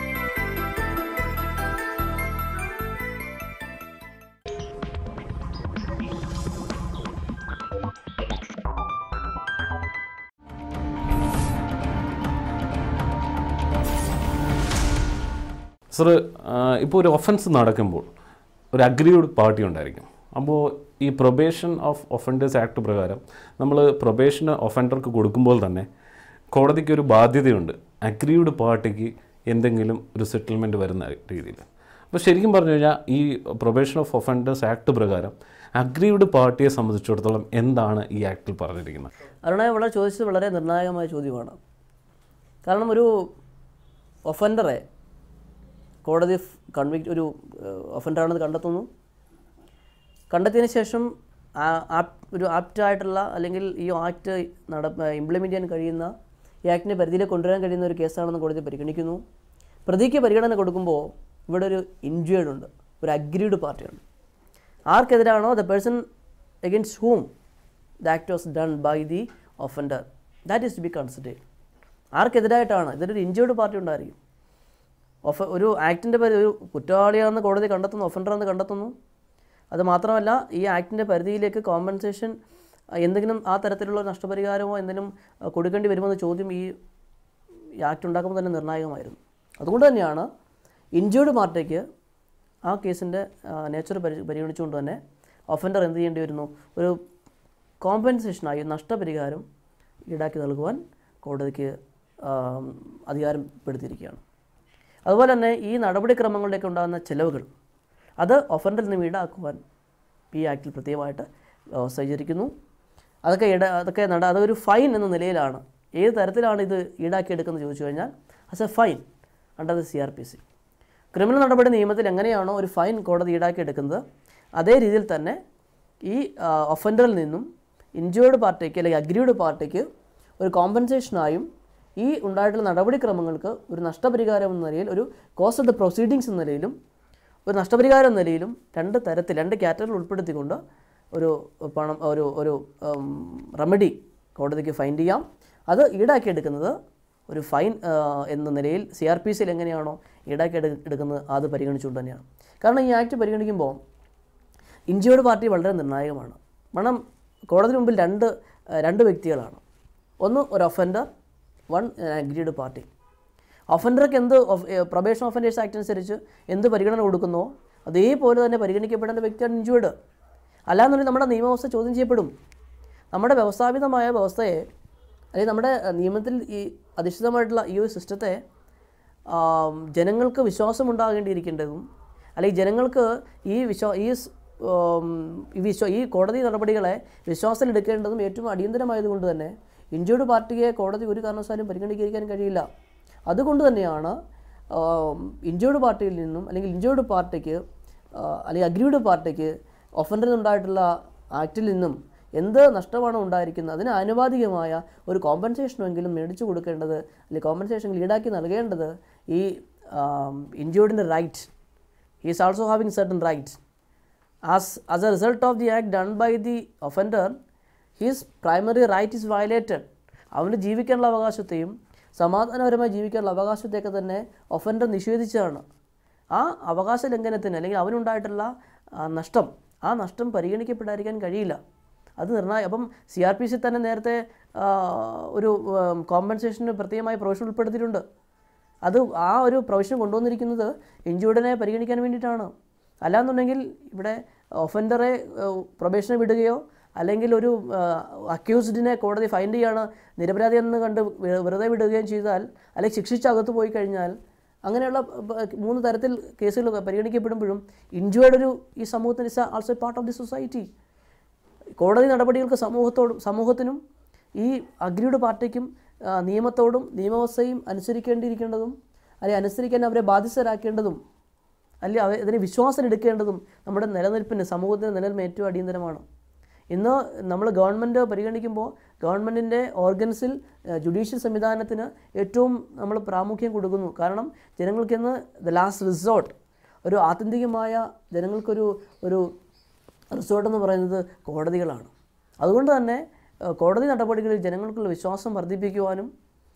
A: സർ ഇപ്പോൾ ഒരു ഒഫൻസ് നടക്കുമ്പോൾ ഒരു അഗ്രീഡ് പാർട്ടി ഉണ്ടായിരിക്കും അപ്പോൾ ഈ പ്രൊബേഷൻ ഓഫ് ഒഫൻഡേഴ്സ് ആക്ട് പ്രകാരം നമ്മൾ പ്രൊബേഷൻ ഒഫൻഡർക്ക് കൊടുക്കുമ്പോൾ തന്നെ കോടതിക്ക് ഒരു ബാധ്യതയുണ്ട് അഗ്രീഡ് പാർട്ടിക്ക് എന്തെങ്കിലും ഒരു സെറ്റിൽമെൻറ്റ് വരുന്ന രീതിയിൽ അപ്പോൾ ശരിക്കും പറഞ്ഞു കഴിഞ്ഞാൽ ഈ പ്രൊബേഷൻ ഓഫ് ഒഫൻഡേഴ്സ് ആക്ട് പ്രകാരം അഗ്രീഡ് പാർട്ടിയെ സംബന്ധിച്ചിടത്തോളം എന്താണ് ഈ ആക്ടിൽ പറഞ്ഞിരിക്കുന്നത്
B: അരുണ ഇവിടെ ചോദിച്ചത് വളരെ നിർണായകമായ ചോദ്യമാണ് കാരണം ഒരു ഒഫൻഡറെ കോടതി കൺവിക്ട് ഒരു ഒഫൻഡറാണെന്ന് കണ്ടെത്തുന്നു കണ്ടെത്തിയതിന് ശേഷം ആ- ആപ്- ഒരു ആപ്റ്റായിട്ടുള്ള അല്ലെങ്കിൽ ഈ ആക്ട് നട ഇംപ്ലിമെൻ്റ് ചെയ്യാൻ കഴിയുന്ന ഈ ആക്ടിനെ പരിധിയിലേക്ക് കൊണ്ടുവരാൻ കഴിയുന്ന ഒരു കേസാണെന്ന് കോടതി പരിഗണിക്കുന്നു പ്രതിക്ക് പരിഗണന കൊടുക്കുമ്പോൾ ഇവിടെ ഒരു ഇൻജേർഡ് ഉണ്ട് ഒരു അഗ്രീഡ് പാർട്ടിയാണ് ആർക്കെതിരാണോ the person against whom the act was done by the offender that is to be considered ആർക്കെതിരായിട്ടാണ് ഇതൊരു ഇൻജേർഡ് പാർട്ടി ഉണ്ടായിരിക്കും ഒഫ ഒരു ആക്ടിൻ്റെ പരിധി ഒരു കുറ്റവാളിയാണെന്ന് കോടതി കണ്ടെത്തുന്നു ഒഫൻഡറാണെന്ന് കണ്ടെത്തുന്നു അത് മാത്രമല്ല ഈ ആക്ടിൻ്റെ പരിധിയിലേക്ക് കോമ്പൻസേഷൻ എന്തെങ്കിലും ആ തരത്തിലുള്ള നഷ്ടപരിഹാരമോ എന്തെങ്കിലും അഹ്, കൊടുക്കേണ്ടി വരുമെന്ന ചോദ്യം ഈ ഈ ആക്ട് ഉണ്ടാക്കുമ്പോൾ തന്നെ നിർണായകമായിരുന്നു അതുകൊണ്ട് തന്നെയാണ് ഇഞ്ചേർഡ് പാർട്ടിക്ക് ആ കേസിൻ്റെ നേച്ചർ പരി പരിഗണിച്ചുകൊണ്ട് തന്നെ ഒഫൻഡർ എന്ത് ചെയ്യേണ്ടി വരുന്നു ഒരു കോമ്പൻസേഷനായി നഷ്ടപരിഹാരം ഈടാക്കി നൽകുവാൻ കോടതിക്ക് ആം, അധികാരപ്പെടുത്തിയിരിക്കുകയാണ് അതുപോലെ തന്നെ ഈ നടപടിക്രമങ്ങളിലേക്ക് ഉണ്ടാകുന്ന ചിലവുകൾ അത് ഒഫൻഡറിൽ നിന്ന് ഈടാക്കുവാൻ ഈ ആക്ടിൽ പ്രത്യേകമായിട്ട് വ്യവസ്ഥ ചെയ്തിരിക്കുന്നു അതൊക്കെ ഇട അതൊക്കെ നട അതൊരു ഫൈൻ എന്ന നിലയിലാണ് ഏത് തരത്തിലാണ് ഇത് ഈടാക്കിയെടുക്കുന്നത് ചോദിച്ചു കഴിഞ്ഞാൽ as a fine under the C R P C criminal നടപടി നിയമത്തിൽ എങ്ങനെയാണോ ഒരു ഫൈൻ കോടതി ഈടാക്കിയെടുക്കുന്നത് അതേ രീതിയിൽ തന്നെ ഈ ഒഫൻഡറിൽ നിന്നും ഇൻജേർഡ് പാർട്ടിക്ക് അല്ലെങ്കിൽ അഗ്രീഡ് പാർട്ടിക്ക് ഒരു കോമ്പൻസേഷനായും ഈ ഉണ്ടായിട്ടുള്ള നടപടിക്രമങ്ങൾക്ക് ഒരു നഷ്ടപരിഹാരം എന്ന നിലയിൽ ഒരു കോസ്റ്റ് ഓഫ് ദ പ്രൊസീഡിങ്സ് എന്ന നിലയിലും ഒരു നഷ്ടപരിഹാരം എന്ന നിലയിലും രണ്ട് തരത്തിൽ രണ്ട് കാറ്റഗറിയിൽ ഉൾപ്പെടുത്തിക്കൊണ്ട് ഒരു പണം ഒരു ഒരു റെമഡി കോടതിക്ക് ഫൈൻ ചെയ്യാം അത് ഈടാക്കിയെടുക്കുന്നത് ഒരു ഫൈൻ ആ, എന്ന നിലയിൽ സി ആർ പി സിയിൽ എങ്ങനെയാണോ ഈടാക്കി എടു- എടുക്കുന്നത് അത് പരിഗണിച്ചുകൊണ്ട് തന്നെയാണ് കാരണം ഈ ആക്ട് പരിഗണിക്കുമ്പോൾ ഇഞ്ചേർഡ് പാർട്ടി വളരെ നിർണായകമാണ് കാരണം കോടതി മുമ്പിൽ രണ്ട് ആ, രണ്ട് വ്യക്തികളാണ് ഒന്ന് ഒരു ഒഫൻഡർ വൺ അഗ്രീഡ് പാർട്ടി ഒഫൻഡർക്ക് എന്ത് പ്രൊബേഷൻ ഓഫൻഡേഴ്സ് ആക്ട് അനുസരിച്ച് എന്ത് പരിഗണന കൊടുക്കുന്നോ അതേപോലെ തന്നെ പരിഗണിക്കപ്പെടേണ്ട വ്യക്തിയാണ് ഇഞ്ചേർഡ് അല്ലാന്നുണ്ടെങ്കിൽ നമ്മുടെ നിയമവ്യവസ്ഥ ചോദ്യം ചെയ്യപ്പെടും നമ്മുടെ വ്യവസ്ഥാപിതമായ വ്യവസ്ഥയെ അല്ലെങ്കിൽ നമ്മുടെ അഹ്, നിയമത്തിൽ ഈ അധിഷ്ഠിതമായിട്ടുള്ള ഈ ഒരു സിസ്റ്റത്തെ ആം, ജനങ്ങൾക്ക് വിശ്വാസമുണ്ടാകേണ്ടിയിരിക്കേണ്ടതും അല്ലെങ്കിൽ ജനങ്ങൾക്ക് ഈ വിശ്വാ ഈ സ്- ഉം, ഈ വിശ്വ ഈ കോടതി നടപടികളെ വിശ്വാസത്തിലെടുക്കേണ്ടതും ഏറ്റവും അടിയന്തരമായതുകൊണ്ട് തന്നെ ഇഞ്ചേർഡ് പാർട്ടിയെ കോടതി ഒരു കാരണവശാലും പരിഗണിക്കാൻ കഴിയില്ല അതുകൊണ്ട് തന്നെയാണ് ഇഞ്ചേർഡ് പാർട്ടിയിൽ നിന്നും അല്ലെങ്കിൽ ഇഞ്ചേർഡ് പാർട്ടിക്ക് ആ, അല്ലെങ്കിൽ അഗ്രീഡ് പാർട്ടിക്ക് ഒഫൻഡറിൽ ഉണ്ടായിട്ടുള്ള ആക്റ്റിൽ നിന്നും എന്ത് നഷ്ടമാണോ ഉണ്ടായിരിക്കുന്നത് അതിന് ആനുപാതികമായ ഒരു കോമ്പൻസേഷനെങ്കിലും മേടിച്ചു കൊടുക്കേണ്ടത് അല്ലെങ്കിൽ കോമ്പൻസേഷൻ ഈടാക്കി നൽകേണ്ടത് ഈ ഇഞ്ചേർഡിൻ്റെ right he is also having certain rights. As, as a result of the act done by the offender, his primary right is violated. അവന് ജീവിക്കാനുള്ള അവകാശത്തെയും സമാധാനപരമായി ജീവിക്കാനുള്ള അവകാശത്തെയൊക്കെ തന്നെ ഒഫൻഡർ നിഷേധിച്ചതാണ് ആ അവകാശ ലംഘനത്തിന് അല്ലെങ്കിൽ അവനുണ്ടായിട്ടുള്ള ആ, നഷ്ടം ആ നഷ്ടം പരിഗണിക്കപ്പെടാതിരിക്കാൻ കഴിയില്ല അത് നിർണായകം അപ്പം സി ആർ പി സി തന്നെ നേരത്തെ ആ, ഒരു കോമ്പൻസേഷന് പ്രത്യേകമായി പ്രൊവിഷൻ ഉൾപ്പെടുത്തിയിട്ടുണ്ട് അത് ആ ഒരു പ്രൊവിഷൻ കൊണ്ടുവന്നിരിക്കുന്നത് ഇഞ്ചുർഡിനെ പരിഗണിക്കാൻ വേണ്ടിയിട്ടാണ് അല്ലാന്നുണ്ടെങ്കിൽ ഇവിടെ ഒഫൻഡറെ പ്രൊബേഷനെ വിടുകയോ അല്ലെങ്കിൽ ഒരു അക്യൂസ്ഡിനെ കോടതി ഫൈൻഡ് ചെയ്യാണ് നിരപരാധിയെന്ന് കണ്ട് വെ- വെറുതെ വിടുകയും ചെയ്താൽ അല്ലെങ്കിൽ ശിക്ഷിച്ച് അകത്ത് പോയി കഴിഞ്ഞാൽ അങ്ങനെയുള്ള ബ- മൂന്ന് തരത്തിൽ കേസുകൾ പരിഗണിക്കപ്പെടുമ്പോഴും ഇഞ്ചുവേർഡ് ഒരു ഈ സമൂഹത്തിന് is also part of the society കോടതി നടപടികൾക്ക് സമൂഹത്തോടും സമൂഹത്തിനും ഈ അഗ്രീഡ് പാർട്ടിക്കും ആ, നിയമത്തോടും നിയമവ്യവസ്ഥയും അനുസരിക്കേണ്ടിയിരിക്കേണ്ടതും അല്ലെങ്കിൽ അനുസരിക്കാൻ അവരെ ബാധ്യസ്ഥരാക്കേണ്ടതും അല്ലെങ്കിൽ അവ ഇതിന് വിശ്വാസം എടുക്കേണ്ടതും നമ്മുടെ നിലനിൽപ്പിന് സമൂഹത്തിൻ്റെ നിലനിൽപ്പ് ഏറ്റവും അടിയന്തരമാണ് ഇന്ന് നമ്മൾ ഗവൺമെൻറ് പരിഗണിക്കുമ്പോൾ ഗവൺമെൻറ്റിൻ്റെ ഓർഗൻസിൽ ജുഡീഷ്യൽ സംവിധാനത്തിന് ഏറ്റവും നമ്മൾ പ്രാമുഖ്യം കൊടുക്കുന്നു കാരണം ജനങ്ങൾക്കിന്ന് ദ ലാസ്റ്റ് റിസോർട്ട് ഒരു ആത്യന്തികമായ ജനങ്ങൾക്കൊരു ഒരു റിസോർട്ട് എന്ന് പറയുന്നത് കോടതികളാണ് അതുകൊണ്ട് തന്നെ ഏഹ്, കോടതി നടപടികളിൽ ജനങ്ങൾക്കുള്ള വിശ്വാസം വർദ്ധിപ്പിക്കുവാനും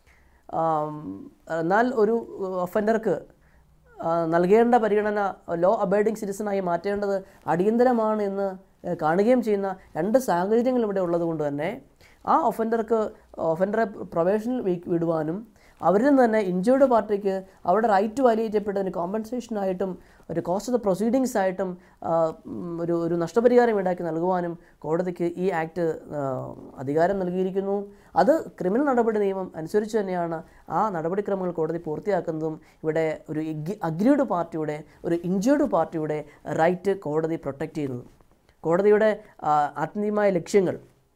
B: ആം, എന്നാൽ ഒരു ഒഫൻഡർക്ക് നൽകേണ്ട പരിഗണന ലോ അബൈഡിങ് സിറ്റിസണായി മാറ്റേണ്ടത് അടിയന്തരമാണ് എന്ന് ഏഹ്, കാണുകയും ചെയ്യുന്ന രണ്ട് സാഹചര്യങ്ങൾ ഇവിടെ ഉള്ളത് കൊണ്ട് തന്നെ ആ ഒഫൻഡർക്ക് ഒഫൻഡറെ പ്രൊബേഷനിൽ വിടുവാനും അവരിൽ നിന്ന് തന്നെ ഇഞ്ചേർഡ് പാർട്ടിക്ക് അവരുടെ റൈറ്റ് വാലിയേറ്റ് ചെയ്യപ്പെട്ടതിന് കോമ്പൻസേഷനായിട്ടും ഒരു കോസ്റ്റ് ഓഫ് ദ പ്രൊസീഡിങ്സ് ആയിട്ടും ആ, ഉം, ഒരു ഒരു നഷ്ടപരിഹാരം ഈടാക്കി നൽകുവാനും കോടതിക്ക് ഈ ആക്ട് ആ, അധികാരം നൽകിയിരിക്കുന്നു അത് ക്രിമിനൽ നടപടി നിയമം അനുസരിച്ച് തന്നെയാണ് ആ നടപടിക്രമങ്ങൾ കോടതി പൂർത്തിയാക്കുന്നതും ഇവിടെ ഒരു അഗ്രീഡ് പാർട്ടിയുടെ ഒരു ഇഞ്ചേർഡ് പാർട്ടിയുടെ റൈറ്റ് കോടതി പ്രൊട്ടക്റ്റ് ചെയ്യുന്നതും കോടതിയുടെ ആ, ആത്യന്തികമായ ലക്ഷ്യങ്ങൾ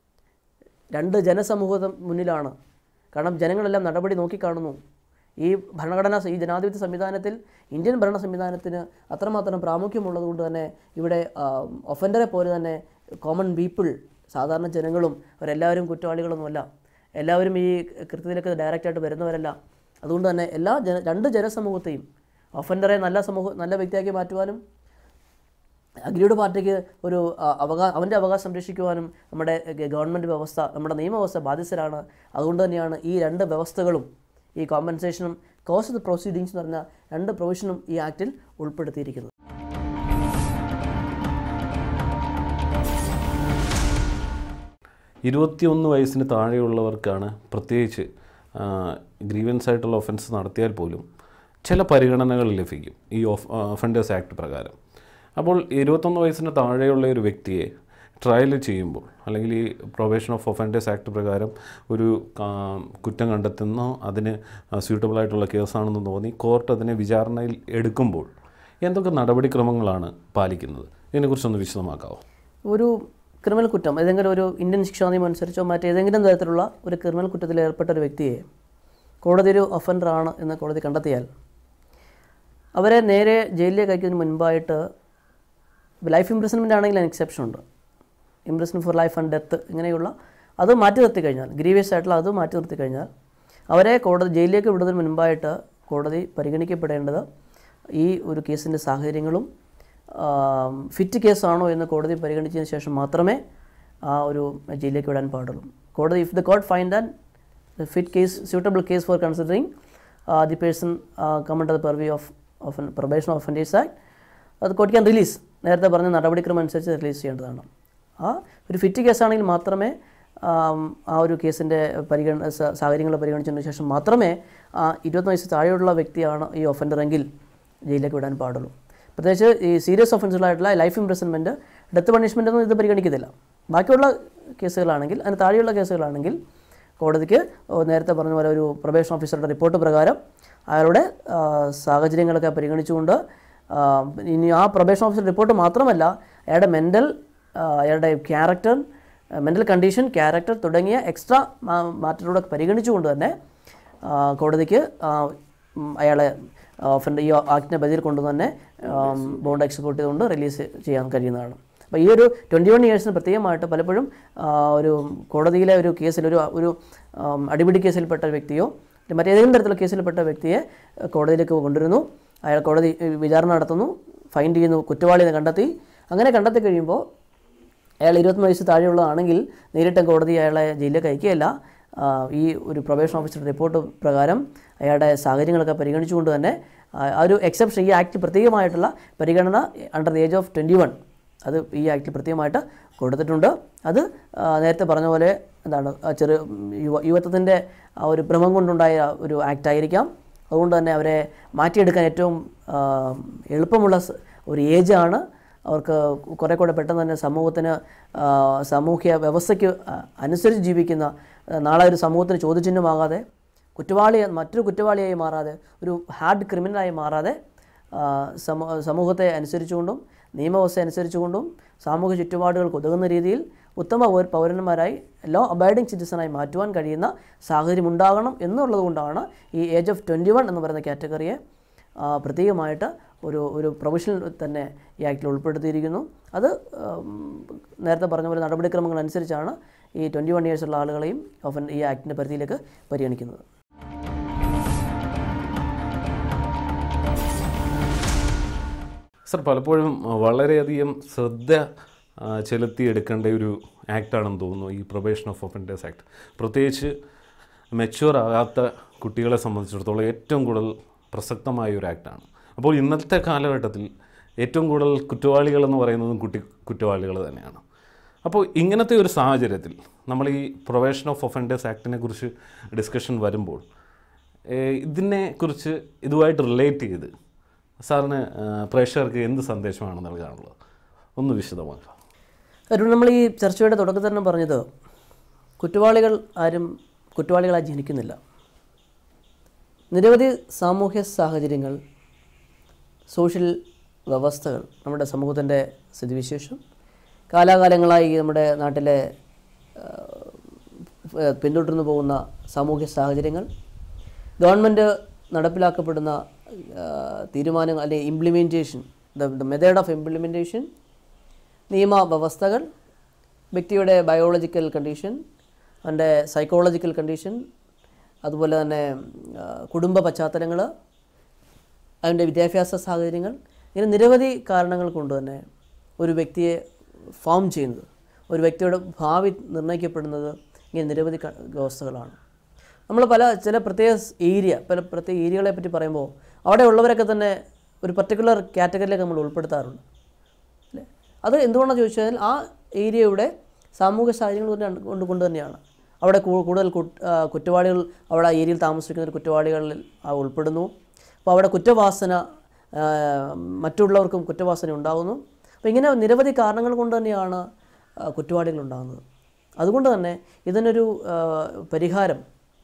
B: രണ്ട് ജനസമൂഹം മുന്നിലാണ് കാരണം ജനങ്ങളെല്ലാം നടപടി നോക്കിക്കാണുന്നു ഈ ഭരണഘടനാ ഈ ജനാധിപത്യ സംവിധാനത്തിൽ ഇന്ത്യൻ ഭരണ സംവിധാനത്തിന് അത്രമാത്രം പ്രാമുഖ്യമുള്ളതുകൊണ്ട് തന്നെ ഇവിടെ ഒഫൻഡറെ പോലെ തന്നെ കോമൺ പീപ്പിൾ സാധാരണ ജനങ്ങളും അവരെല്ലാവരും കുറ്റവാളികളൊന്നുമല്ല എല്ലാവരും ഈ കൃത്യത്തിലേക്ക് ഡയറക്റ്റായിട്ട് വരുന്നവരല്ല അതുകൊണ്ട് തന്നെ എല്ലാ ജന രണ്ട് ജനസമൂഹത്തെയും ഒഫൻഡറെ നല്ല സമൂഹ നല്ല വ്യക്തിയാക്കി മാറ്റുവാനും അഗ്രീഡ് പാർട്ടിക്ക് ഒരു അവകാശ അവൻ്റെ അവകാശം സംരക്ഷിക്കുവാനും നമ്മുടെ ഗ- ഗവൺമെൻറ് വ്യവസ്ഥ നമ്മുടെ നിയമവ്യവസ്ഥ ബാധ്യസ്ഥരാണ് അതുകൊണ്ട് തന്നെയാണ് ഈ രണ്ട് വ്യവസ്ഥകളും ഈ കോമ്പൻസേഷനും കോസ്റ്റ് ഓഫ് ദ പ്രൊസീഡിങ്സ് എന്ന് പറഞ്ഞ രണ്ട് പ്രൊവിഷനും ഈ ആക്റ്റിൽ ഉൾപ്പെടുത്തിയിരിക്കുന്നത്
A: ഇരുപത്തിയൊന്ന് വയസ്സിന് താഴെയുള്ളവർക്കാണ് പ്രത്യേകിച്ച് ഗ്രീവൻസ് ആയിട്ടുള്ള ഒഫൻസ് നടത്തിയാൽ പോലും ചില പരിഗണനകൾ ലഭിക്കും ഈ ഓഫ് ഒഫൻഡേഴ്സ് ആക്ട് പ്രകാരം അപ്പോൾ ഇരുപത്തൊന്ന് വയസ്സിന് താഴെയുള്ള ഒരു വ്യക്തിയെ ട്രയൽ ചെയ്യുമ്പോൾ അല്ലെങ്കിൽ ഈ പ്രൊബേഷൻ ഓഫ് ഒഫൻഡേഴ്സ് ആക്ട് പ്രകാരം ഒരു ആ, കുറ്റം കണ്ടെത്തുന്നോ അതിന് സ്യൂട്ടബിൾ ആയിട്ടുള്ള കേസാണെന്ന് തോന്നി കോർട്ട് അതിനെ വിചാരണയിൽ എടുക്കുമ്പോൾ എന്തൊക്കെ നടപടിക്രമങ്ങളാണ് പാലിക്കുന്നത് ഇതിനെക്കുറിച്ചൊന്ന് വിശദമാക്കാമോ
B: ഒരു ക്രിമിനൽ കുറ്റം ഏതെങ്കിലും ഒരു ഇന്ത്യൻ ശിക്ഷാ നിയമം അനുസരിച്ചോ മറ്റേതെങ്കിലും തരത്തിലുള്ള ഒരു ക്രിമിനൽ കുറ്റത്തിൽ ഏർപ്പെട്ട ഒരു വ്യക്തിയെ കോടതി ഒരു ഒഫൻഡറാണ് എന്ന് കോടതി കണ്ടെത്തിയാൽ അവരെ നേരെ ജയിലിലേക്ക് അയക്കുന്നതിന് മുൻപായിട്ട് ലൈഫ് ഇംപ്രിസൺമെൻ്റ് ആണെങ്കിൽ അതിന് എക്സെപ്ഷൻ ഉണ്ട് imprison for life and death ഇങ്ങനെയുള്ള അത് മാറ്റി നിർത്തി കഴിഞ്ഞാൽ ഗ്രീവിയസ് ആയിട്ടുള്ള അത് മാറ്റി നിർത്തി കഴിഞ്ഞാൽ അവരെ കോടതി ജയിലിലേക്ക് വിടുന്നതിന് മുൻപായിട്ട് കോടതി പരിഗണിക്കപ്പെടേണ്ടത് ഈ ഒരു കേസിൻ്റെ സാഹചര്യങ്ങളും ഫിറ്റ് കേസാണോ എന്ന് കോടതി പരിഗണിച്ചതിന് ശേഷം മാത്രമേ ആ ഒരു ജയിലിലേക്ക് വിടാൻ പാടുള്ളൂ കോടതി if the court find and fit case suitable case for considering the person come under the purview of of probation offenders act അത് കോർട്ട് ക്യാൻ റിലീസ് നേരത്തെ പറഞ്ഞ നടപടിക്രമം അനുസരിച്ച് റിലീസ് ചെയ്യേണ്ടതാണ് ആ ഒരു ഫിറ്റ് കേസാണെങ്കിൽ മാത്രമേ ആം, ആ ഒരു കേസിൻ്റെ പരിഗണന സ- സാഹചര്യങ്ങൾ പരിഗണിച്ചതിന് ശേഷം മാത്രമേ ആ ഇരുപത്തി വയസ്സ് താഴെയുള്ള വ്യക്തിയാണ് ഈ ഒഫൻഡർ എങ്കിൽ ജയിലിലേക്ക് വിടാൻ പാടുള്ളൂ പ്രത്യേകിച്ച് ഈ സീരിയസ് ഒഫൻസുകളായിട്ടുള്ള ലൈഫ് ഇംപ്രസൺമെൻറ്റ് ഡെത്ത് പണിഷ്മെൻ്റ് ഒന്നും ഇത് പരിഗണിക്കത്തില്ല ബാക്കിയുള്ള കേസുകളാണെങ്കിൽ അതിന് താഴെയുള്ള കേസുകളാണെങ്കിൽ കോടതിക്ക് ഓ, നേരത്തെ പറഞ്ഞ പോലെ ഒരു പ്രൊബേഷൻ ഓഫീസറുടെ റിപ്പോർട്ട് പ്രകാരം അയാളുടെ ആ, സാഹചര്യങ്ങളൊക്കെ പരിഗണിച്ചുകൊണ്ട് ആ, ഇനി ആ പ്രൊബേഷൻ ഓഫീസർ റിപ്പോർട്ട് മാത്രമല്ല അയാളുടെ മെൻ്റൽ അയാളുടെ ക്യാരക്ടർ മെൻ്റൽ കണ്ടീഷൻ ക്യാരക്ടർ തുടങ്ങിയ എക്സ്ട്രാ മാറ്ററുടെ പരിഗണിച്ചുകൊണ്ട് തന്നെ ആ, കോടതിക്ക് ആ, ഉം, അയാളെ ഓഫൻ്റെ ഈ ആക്ടിൻ്റെ പരിധിയിൽ കൊണ്ടുവന്ന് തന്നെ ബോണ്ട് എക്സിക്യൂട്ട് ചെയ്തുകൊണ്ട് റിലീസ് ചെയ്യാൻ കഴിയുന്നതാണ് അപ്പോൾ ഈ ഒരു ട്വൻറ്റി വൺ ഇയേഴ്സിന് പ്രത്യേകമായിട്ട് പലപ്പോഴും ആ, ഒരു കോടതിയിലെ ഒരു കേസിൽ ഒരു ഒരു ആം, അടിപിടി കേസിൽപ്പെട്ട ഒരു വ്യക്തിയോ മറ്റേതെങ്കിലും തരത്തിലുള്ള കേസിൽപ്പെട്ട വ്യക്തിയെ ആ, കോടതിയിലേക്ക് കൊണ്ടുവരുന്നു അയാൾ കോടതി ഏ, വിചാരണ നടത്തുന്നു ഫൈൻഡ് ചെയ്യുന്നു കുറ്റവാളിയെ കണ്ടെത്തി അങ്ങനെ കണ്ടെത്തി കഴിയുമ്പോൾ അയാൾ ഇരുപത്തൊന്ന് വയസ്സ് താഴെയുള്ളതാണെങ്കിൽ നേരിട്ട് കോടതി അയാളെ ജയിലിലേക്ക് അയക്കുകയല്ല ആ, ഈ ഒരു പ്രൊബേഷൻ ഓഫീസറുടെ റിപ്പോർട്ട് പ്രകാരം അയാളുടെ സാഹചര്യങ്ങളൊക്കെ പരിഗണിച്ചുകൊണ്ട് തന്നെ ആ ആ ഒരു എക്സെപ്ഷൻ ഈ ആക്ട് പ്രത്യേകമായിട്ടുള്ള പരിഗണന under the age of twenty one അത് ഈ ആക്ടിൽ പ്രത്യേകമായിട്ട് കൊടുത്തിട്ടുണ്ട് അത് ആ, നേരത്തെ പറഞ്ഞ പോലെ എന്താണ് ആ ചെറു യുവ യുവത്വത്തിൻ്റെ ആ ഒരു ഭ്രമം കൊണ്ടുണ്ടായ ഒരു ആക്ട് ആയിരിക്കാം അതുകൊണ്ട് തന്നെ അവരെ മാറ്റിയെടുക്കാൻ ഏറ്റവും ആ, എളുപ്പമുള്ള സ- ഒരു ഏജാണ് അവർക്ക് കുറേ കൂടെ പെട്ടെന്ന് തന്നെ സമൂഹത്തിന് ആ, സാമൂഹ്യ വ്യവസ്ഥയ്ക്ക് ആ, അനുസരിച്ച് ജീവിക്കുന്ന ആ, നാളെ ഒരു സമൂഹത്തിന് ചോദ്യചിഹ്നമാകാതെ കുറ്റവാളി മറ്റൊരു കുറ്റവാളിയായി മാറാതെ ഒരു ഹാർഡ് ക്രിമിനലായി മാറാതെ ആ, സമൂ സമൂഹത്തെ അനുസരിച്ചുകൊണ്ടും നിയമവ്യവസ്ഥ അനുസരിച്ചുകൊണ്ടും സാമൂഹ്യ ചുറ്റുപാടുകൾക്ക് ഉതകുന്ന രീതിയിൽ ഉത്തമ പൗര- പൗരന്മാരായി ലോ അബൈഡിങ് സിറ്റിസണായി മാറ്റുവാൻ കഴിയുന്ന സാഹചര്യം ഉണ്ടാകണം എന്നുള്ളത് കൊണ്ടാണ് ഈ ഏജ് ഓഫ് ട്വൻറ്റി വൺ എന്ന് പറയുന്ന കാറ്റഗറിയെ ആ, പ്രത്യേകമായിട്ട് ഒരു ഒരു പ്രൊഫഷണൽ തന്നെ ഈ ആക്ടിൽ ഉൾപ്പെടുത്തിയിരിക്കുന്നു അത് ഉം, നേരത്തെ പറഞ്ഞ പോലെ നടപടിക്രമങ്ങൾ അനുസരിച്ചാണ് ഈ ട്വൻറ്റി വൺ ഇയേഴ്സ് ഉള്ള ആളുകളെയും ഓഫൻ ഈ ആക്ടിൻ്റെ പരിധിയിലേക്ക് പരിഗണിക്കുന്നത്
A: സർ പലപ്പോഴും വളരെയധികം ശ്രദ്ധ ആ, ചെലുത്തിയെടുക്കേണ്ട ഒരു ആക്ടാണെന്ന് തോന്നുന്നു ഈ പ്രൊബേഷൻ ഓഫ് ഒഫൻഡേഴ്സ് ആക്ട് പ്രത്യേകിച്ച് മെച്യൂർ ആകാത്ത കുട്ടികളെ സംബന്ധിച്ചിടത്തോളം ഏറ്റവും കൂടുതൽ പ്രസക്തമായ ഒരു ആക്ടാണ് അപ്പോൾ ഇന്നത്തെ കാലഘട്ടത്തിൽ ഏറ്റവും കൂടുതൽ കുറ്റവാളികൾ എന്ന് പറയുന്നതും കുട്ടി കുറ്റവാളികൾ തന്നെയാണ് അപ്പോൾ ഇങ്ങനത്തെ ഒരു സാഹചര്യത്തിൽ നമ്മൾ ഈ പ്രൊബേഷൻ ഓഫ് ഒഫൻഡേഴ്സ് ആക്ടിനെ കുറിച്ച് ഡിസ്കഷൻ വരുമ്പോൾ ഏഹ് ഇതിനെക്കുറിച്ച് ഇതുമായിട്ട് റിലേറ്റ് ചെയ്ത് സാറിന് ഏഹ് പ്രേക്ഷകർക്ക് എന്ത് സന്ദേശമാണ് നൽകാനുള്ളത് ഒന്ന് വിശദമാക്കാം
B: കാരണം നമ്മൾ ഈ ചർച്ചയുടെ തുടക്കത്തിൽ തന്നെ പറഞ്ഞത് കുറ്റവാളികൾ ആരും കുറ്റവാളികളായി ജനിക്കുന്നില്ല നിരവധി സാമൂഹ്യ സാഹചര്യങ്ങൾ സോഷ്യൽ വ്യവസ്ഥകൾ നമ്മുടെ സമൂഹത്തിൻ്റെ സ്ഥിതിവിശേഷം കാലാകാലങ്ങളായി നമ്മുടെ നാട്ടിലെ ആ, ഏഹ്, പിന്തുടർന്നു പോകുന്ന സാമൂഹ്യ സാഹചര്യങ്ങൾ ഗവൺമെൻറ് നടപ്പിലാക്കപ്പെടുന്ന ആ, തീരുമാനങ്ങൾ അല്ലെങ്കിൽ implementation the method of implementation നിയമവ്യവസ്ഥകൾ വ്യക്തിയുടെ ബയോളജിക്കൽ കണ്ടീഷൻ അവൻ്റെ സൈക്കോളജിക്കൽ കണ്ടീഷൻ അതുപോലെ തന്നെ ആ, കുടുംബ പശ്ചാത്തലങ്ങൾ അതിൻ്റെ വിദ്യാഭ്യാസ സാഹചര്യങ്ങൾ ഇങ്ങനെ നിരവധി കാരണങ്ങൾ കൊണ്ട് തന്നെ ഒരു വ്യക്തിയെ ഫോം ചെയ്യുന്നത് ഒരു വ്യക്തിയുടെ ഭാവി നിർണ്ണയിക്കപ്പെടുന്നത് ഇങ്ങനെ നിരവധി ക- വ്യവസ്ഥകളാണ് നമ്മൾ പല ചില പ്രത്യേക ഏരിയ പല പ്രത്യേക ഏരിയകളെ പറ്റി പറയുമ്പോൾ അവിടെ ഉള്ളവരൊക്കെ തന്നെ ഒരു പർട്ടിക്കുലർ കാറ്റഗറിയിലേക്ക് നമ്മൾ ഉൾപ്പെടുത്താറുണ്ട് അല്ലേ അത് എന്തുകൊണ്ടാണെന്ന് ചോദിച്ചാൽ ആ ഏരിയയുടെ സാമൂഹിക സാഹചര്യങ്ങൾ കൊണ്ട് കൊണ്ട് കൊണ്ട് തന്നെയാണ് അവിടെ കൂ- കൂടുതൽ കുറ്റ്- ആ, കുറ്റവാളികൾ അവിടെ ആ ഏരിയയിൽ താമസിക്കുന്ന ഒരു കുറ്റവാളികളിൽ ആ ഉൾപ്പെടുന്നു അപ്പോൾ അവിടെ കുറ്റവാസന ആ, മറ്റുള്ളവർക്കും കുറ്റവാസന ഉണ്ടാകുന്നു അപ്പോൾ ഇങ്ങനെ നിരവധി കാരണങ്ങൾ കൊണ്ട് തന്നെയാണ് ആ, കുറ്റവാളികൾ ഉണ്ടാകുന്നത് അതുകൊണ്ട് തന്നെ ഇതിനൊരു ആ, പരിഹാരം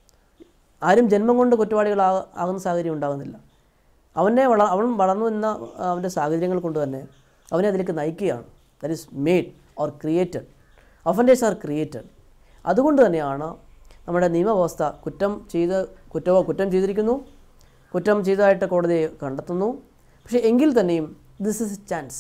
B: ആരും ജന്മം കൊണ്ട് കുറ്റവാളികളാ ആകുന്ന സാഹചര്യം ഉണ്ടാകുന്നില്ല അവനെ വള അവൻ വളർന്നു വന്ന അവൻ്റെ സാഹചര്യങ്ങൾ കൊണ്ട് തന്നെ അവനെ അതിലേക്ക് നയിക്കുകയാണ് that is made or created offenders are created അതുകൊണ്ട് തന്നെയാണ് നമ്മുടെ നിയമവ്യവസ്ഥ കുറ്റം ചെയ്ത് കുറ്റവോ കുറ്റം ചെയ്തിരിക്കുന്നു കുറ്റം ചെയ്തതായിട്ട് കോടതി കണ്ടെത്തുന്നു പക്ഷേ എങ്കിൽ തന്നെയും this is a chance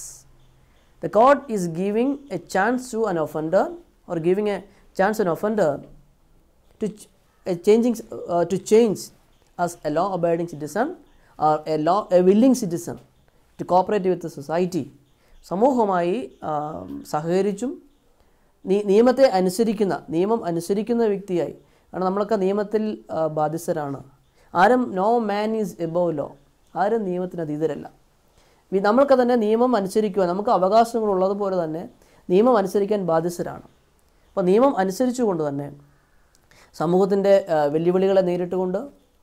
B: the code is giving a chance to an offender or giving a chance an offender to ch- a changing uh, to change as a law abiding citizen or a law a willing citizen to cooperate with the society സമൂഹവുമായി ആ, സഹകരിച്ചും നീ- നിയമത്തെ അനുസരിക്കുന്ന നിയമം അനുസരിക്കുന്ന വ്യക്തിയായി കാരണം നമ്മളൊക്കെ നിയമത്തിൽ ആ, ബാധ്യസ്ഥരാണ് ആരും no man is above law ആരും നിയമത്തിന് അതീതരല്ല വി- നമ്മൾക്ക് തന്നെ നിയമം അനുസരിക്കുക നമുക്ക് അവകാശങ്ങൾ ഉള്ളതുപോലെ തന്നെ നിയമം അനുസരിക്കാൻ ബാധ്യസ്ഥരാണ് അപ്പോൾ നിയമം അനുസരിച്ചുകൊണ്ട് തന്നെ സമൂഹത്തിൻ്റെ ആ, വെല്ലുവിളികളെ നേരിട്ടുകൊണ്ട്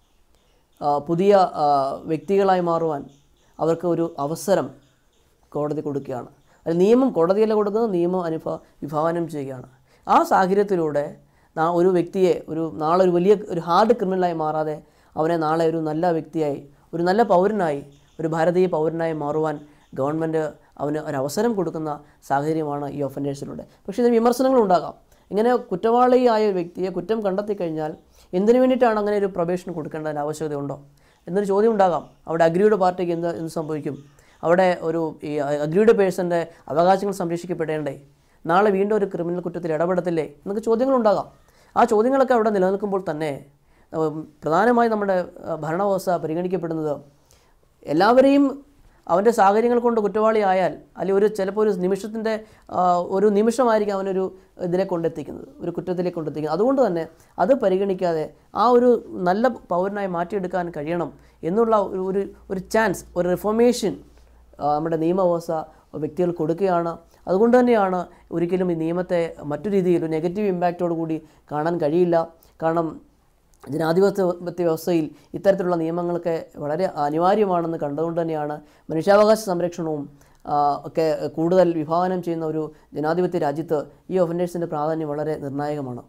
B: ആ, പുതിയ ആ, വ്യക്തികളായി മാറുവാൻ അവർക്ക് ഒരു അവസരം കോടതി കൊടുക്കുകയാണ് അത് നിയമം കോടതിയല്ല കൊടുക്കുന്നത് നിയമം അനുഭ വിഭാവനം ചെയ്യുകയാണ് ആ സാഹചര്യത്തിലൂടെ നാ- ഒരു വ്യക്തിയെ ഒരു നാളെ ഒരു വലിയ ഒരു ഹാർഡ് ക്രിമിനലായി മാറാതെ അവനെ നാളെ ഒരു നല്ല വ്യക്തിയായി ഒരു നല്ല പൗരനായി ഒരു ഭാരതീയ പൗരനായി മാറുവാൻ ഗവൺമെൻറ് അവന് ഒരു അവസരം കൊടുക്കുന്ന സാഹചര്യമാണ് ഈ ഒഫൻഡേഴ്സിലൂടെ പക്ഷേ ഇതിന് വിമർശനങ്ങളുണ്ടാകാം ഇങ്ങനെ കുറ്റവാളിയായ ഒരു വ്യക്തിയെ കുറ്റം കണ്ടെത്തി കഴിഞ്ഞാൽ എന്തിനു വേണ്ടിയിട്ടാണ് അങ്ങനെ ഒരു പ്രൊബേഷൻ കൊടുക്കേണ്ടതിൻ്റെ ആവശ്യകതയുണ്ടോ എന്നൊരു ചോദ്യം ഉണ്ടാകാം അവിടെ അഗ്രിയുടെ പാർട്ടിക്ക് എന്ത് എന്ത് സംഭവിക്കും അവിടെ ഒരു ഈ അഗ്രിയുടെ പേഴ്സൻ്റെ അവകാശങ്ങൾ സംരക്ഷിക്കപ്പെടേണ്ടേ നാളെ വീണ്ടും ഒരു ക്രിമിനൽ കുറ്റത്തിൽ ഇടപെടത്തില്ലേ എന്നൊക്കെ ചോദ്യങ്ങളുണ്ടാകാം ആ ചോദ്യങ്ങളൊക്കെ അവിടെ നിലനിൽക്കുമ്പോൾ തന്നെ ഉം, പ്രധാനമായും നമ്മുടെ ആ, ഭരണവ്യവസ്ഥ പരിഗണിക്കപ്പെടുന്നത് എല്ലാവരെയും അവൻ്റെ സാഹചര്യങ്ങൾ കൊണ്ട് കുറ്റവാളിയായാൽ അല്ലെങ്കിൽ ഒരു ചിലപ്പോൾ ഒരു നിമിഷത്തിൻ്റെ ആ, ഒരു നിമിഷമായിരിക്കും അവനൊരു ഇതിനെ കൊണ്ടെത്തിക്കുന്നത് ഒരു കുറ്റത്തിലേക്ക് കൊണ്ടെത്തിക്കുന്നത് അതുകൊണ്ട് തന്നെ അത് പരിഗണിക്കാതെ ആ ഒരു നല്ല പൗരനായി മാറ്റിയെടുക്കാൻ കഴിയണം എന്നുള്ള ഒരു ഒരു ഒരു ചാൻസ് ഒരു റിഫോർമേഷൻ നമ്മുടെ നിയമവ്യവസ്ഥ വ്യക്തികൾ കൊടുക്കുകയാണ് അതുകൊണ്ട് തന്നെയാണ് ഒരിക്കലും ഈ നിയമത്തെ മറ്റു രീതിയിൽ ഒരു നെഗറ്റീവ് ഇമ്പാക്റ്റോട് കൂടി കാണാൻ കഴിയില്ല കാരണം ജനാധിപത്യ വ്യത്യ വ്യവസ്ഥയിൽ ഇത്തരത്തിലുള്ള നിയമങ്ങളൊക്കെ വളരെ അനിവാര്യമാണെന്ന് കണ്ടുകൊണ്ട് തന്നെയാണ് മനുഷ്യാവകാശ സംരക്ഷണവും ആ, ഒക്കെ കൂടുതൽ വിഭാവനം ചെയ്യുന്ന ഒരു ജനാധിപത്യ രാജ്യത്ത് ഈ ഒഫൻഡേഴ്സിൻ്റെ പ്രാധാന്യം വളരെ നിർണായകമാണ്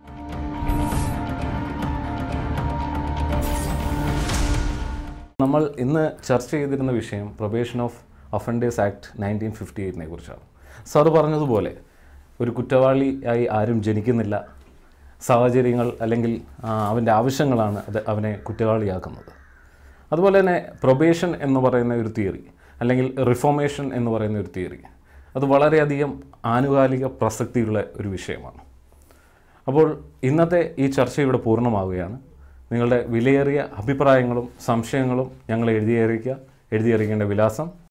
A: നമ്മൾ ഇന്ന് ചർച്ച ചെയ്തിരുന്ന വിഷയം probation of offenders act nineteen fifty എയ്റ്റിനെ കുറിച്ചാണ് സാറ് പറഞ്ഞതുപോലെ ഒരു കുറ്റവാളിയായി ആരും ജനിക്കുന്നില്ല സാഹചര്യങ്ങൾ അല്ലെങ്കിൽ ആ, അവൻ്റെ ആവശ്യങ്ങളാണ് അത് അവനെ കുറ്റവാളിയാക്കുന്നത് അതുപോലെ തന്നെ പ്രൊബേഷൻ എന്ന് പറയുന്ന ഒരു തിയറി അല്ലെങ്കിൽ റിഫോർമേഷൻ എന്ന് പറയുന്ന ഒരു തിയറി അത് വളരെയധികം ആനുകാലിക പ്രസക്തിയുള്ള ഒരു വിഷയമാണ് അപ്പോൾ ഇന്നത്തെ ഈ ചർച്ച ഇവിടെ പൂർണ്ണമാവുകയാണ് നിങ്ങളുടെ വിലയേറിയ അഭിപ്രായങ്ങളും സംശയങ്ങളും ഞങ്ങൾ എഴുതിയറിയിക്കുക എഴുതിയറിയിക്കേണ്ട വിലാസം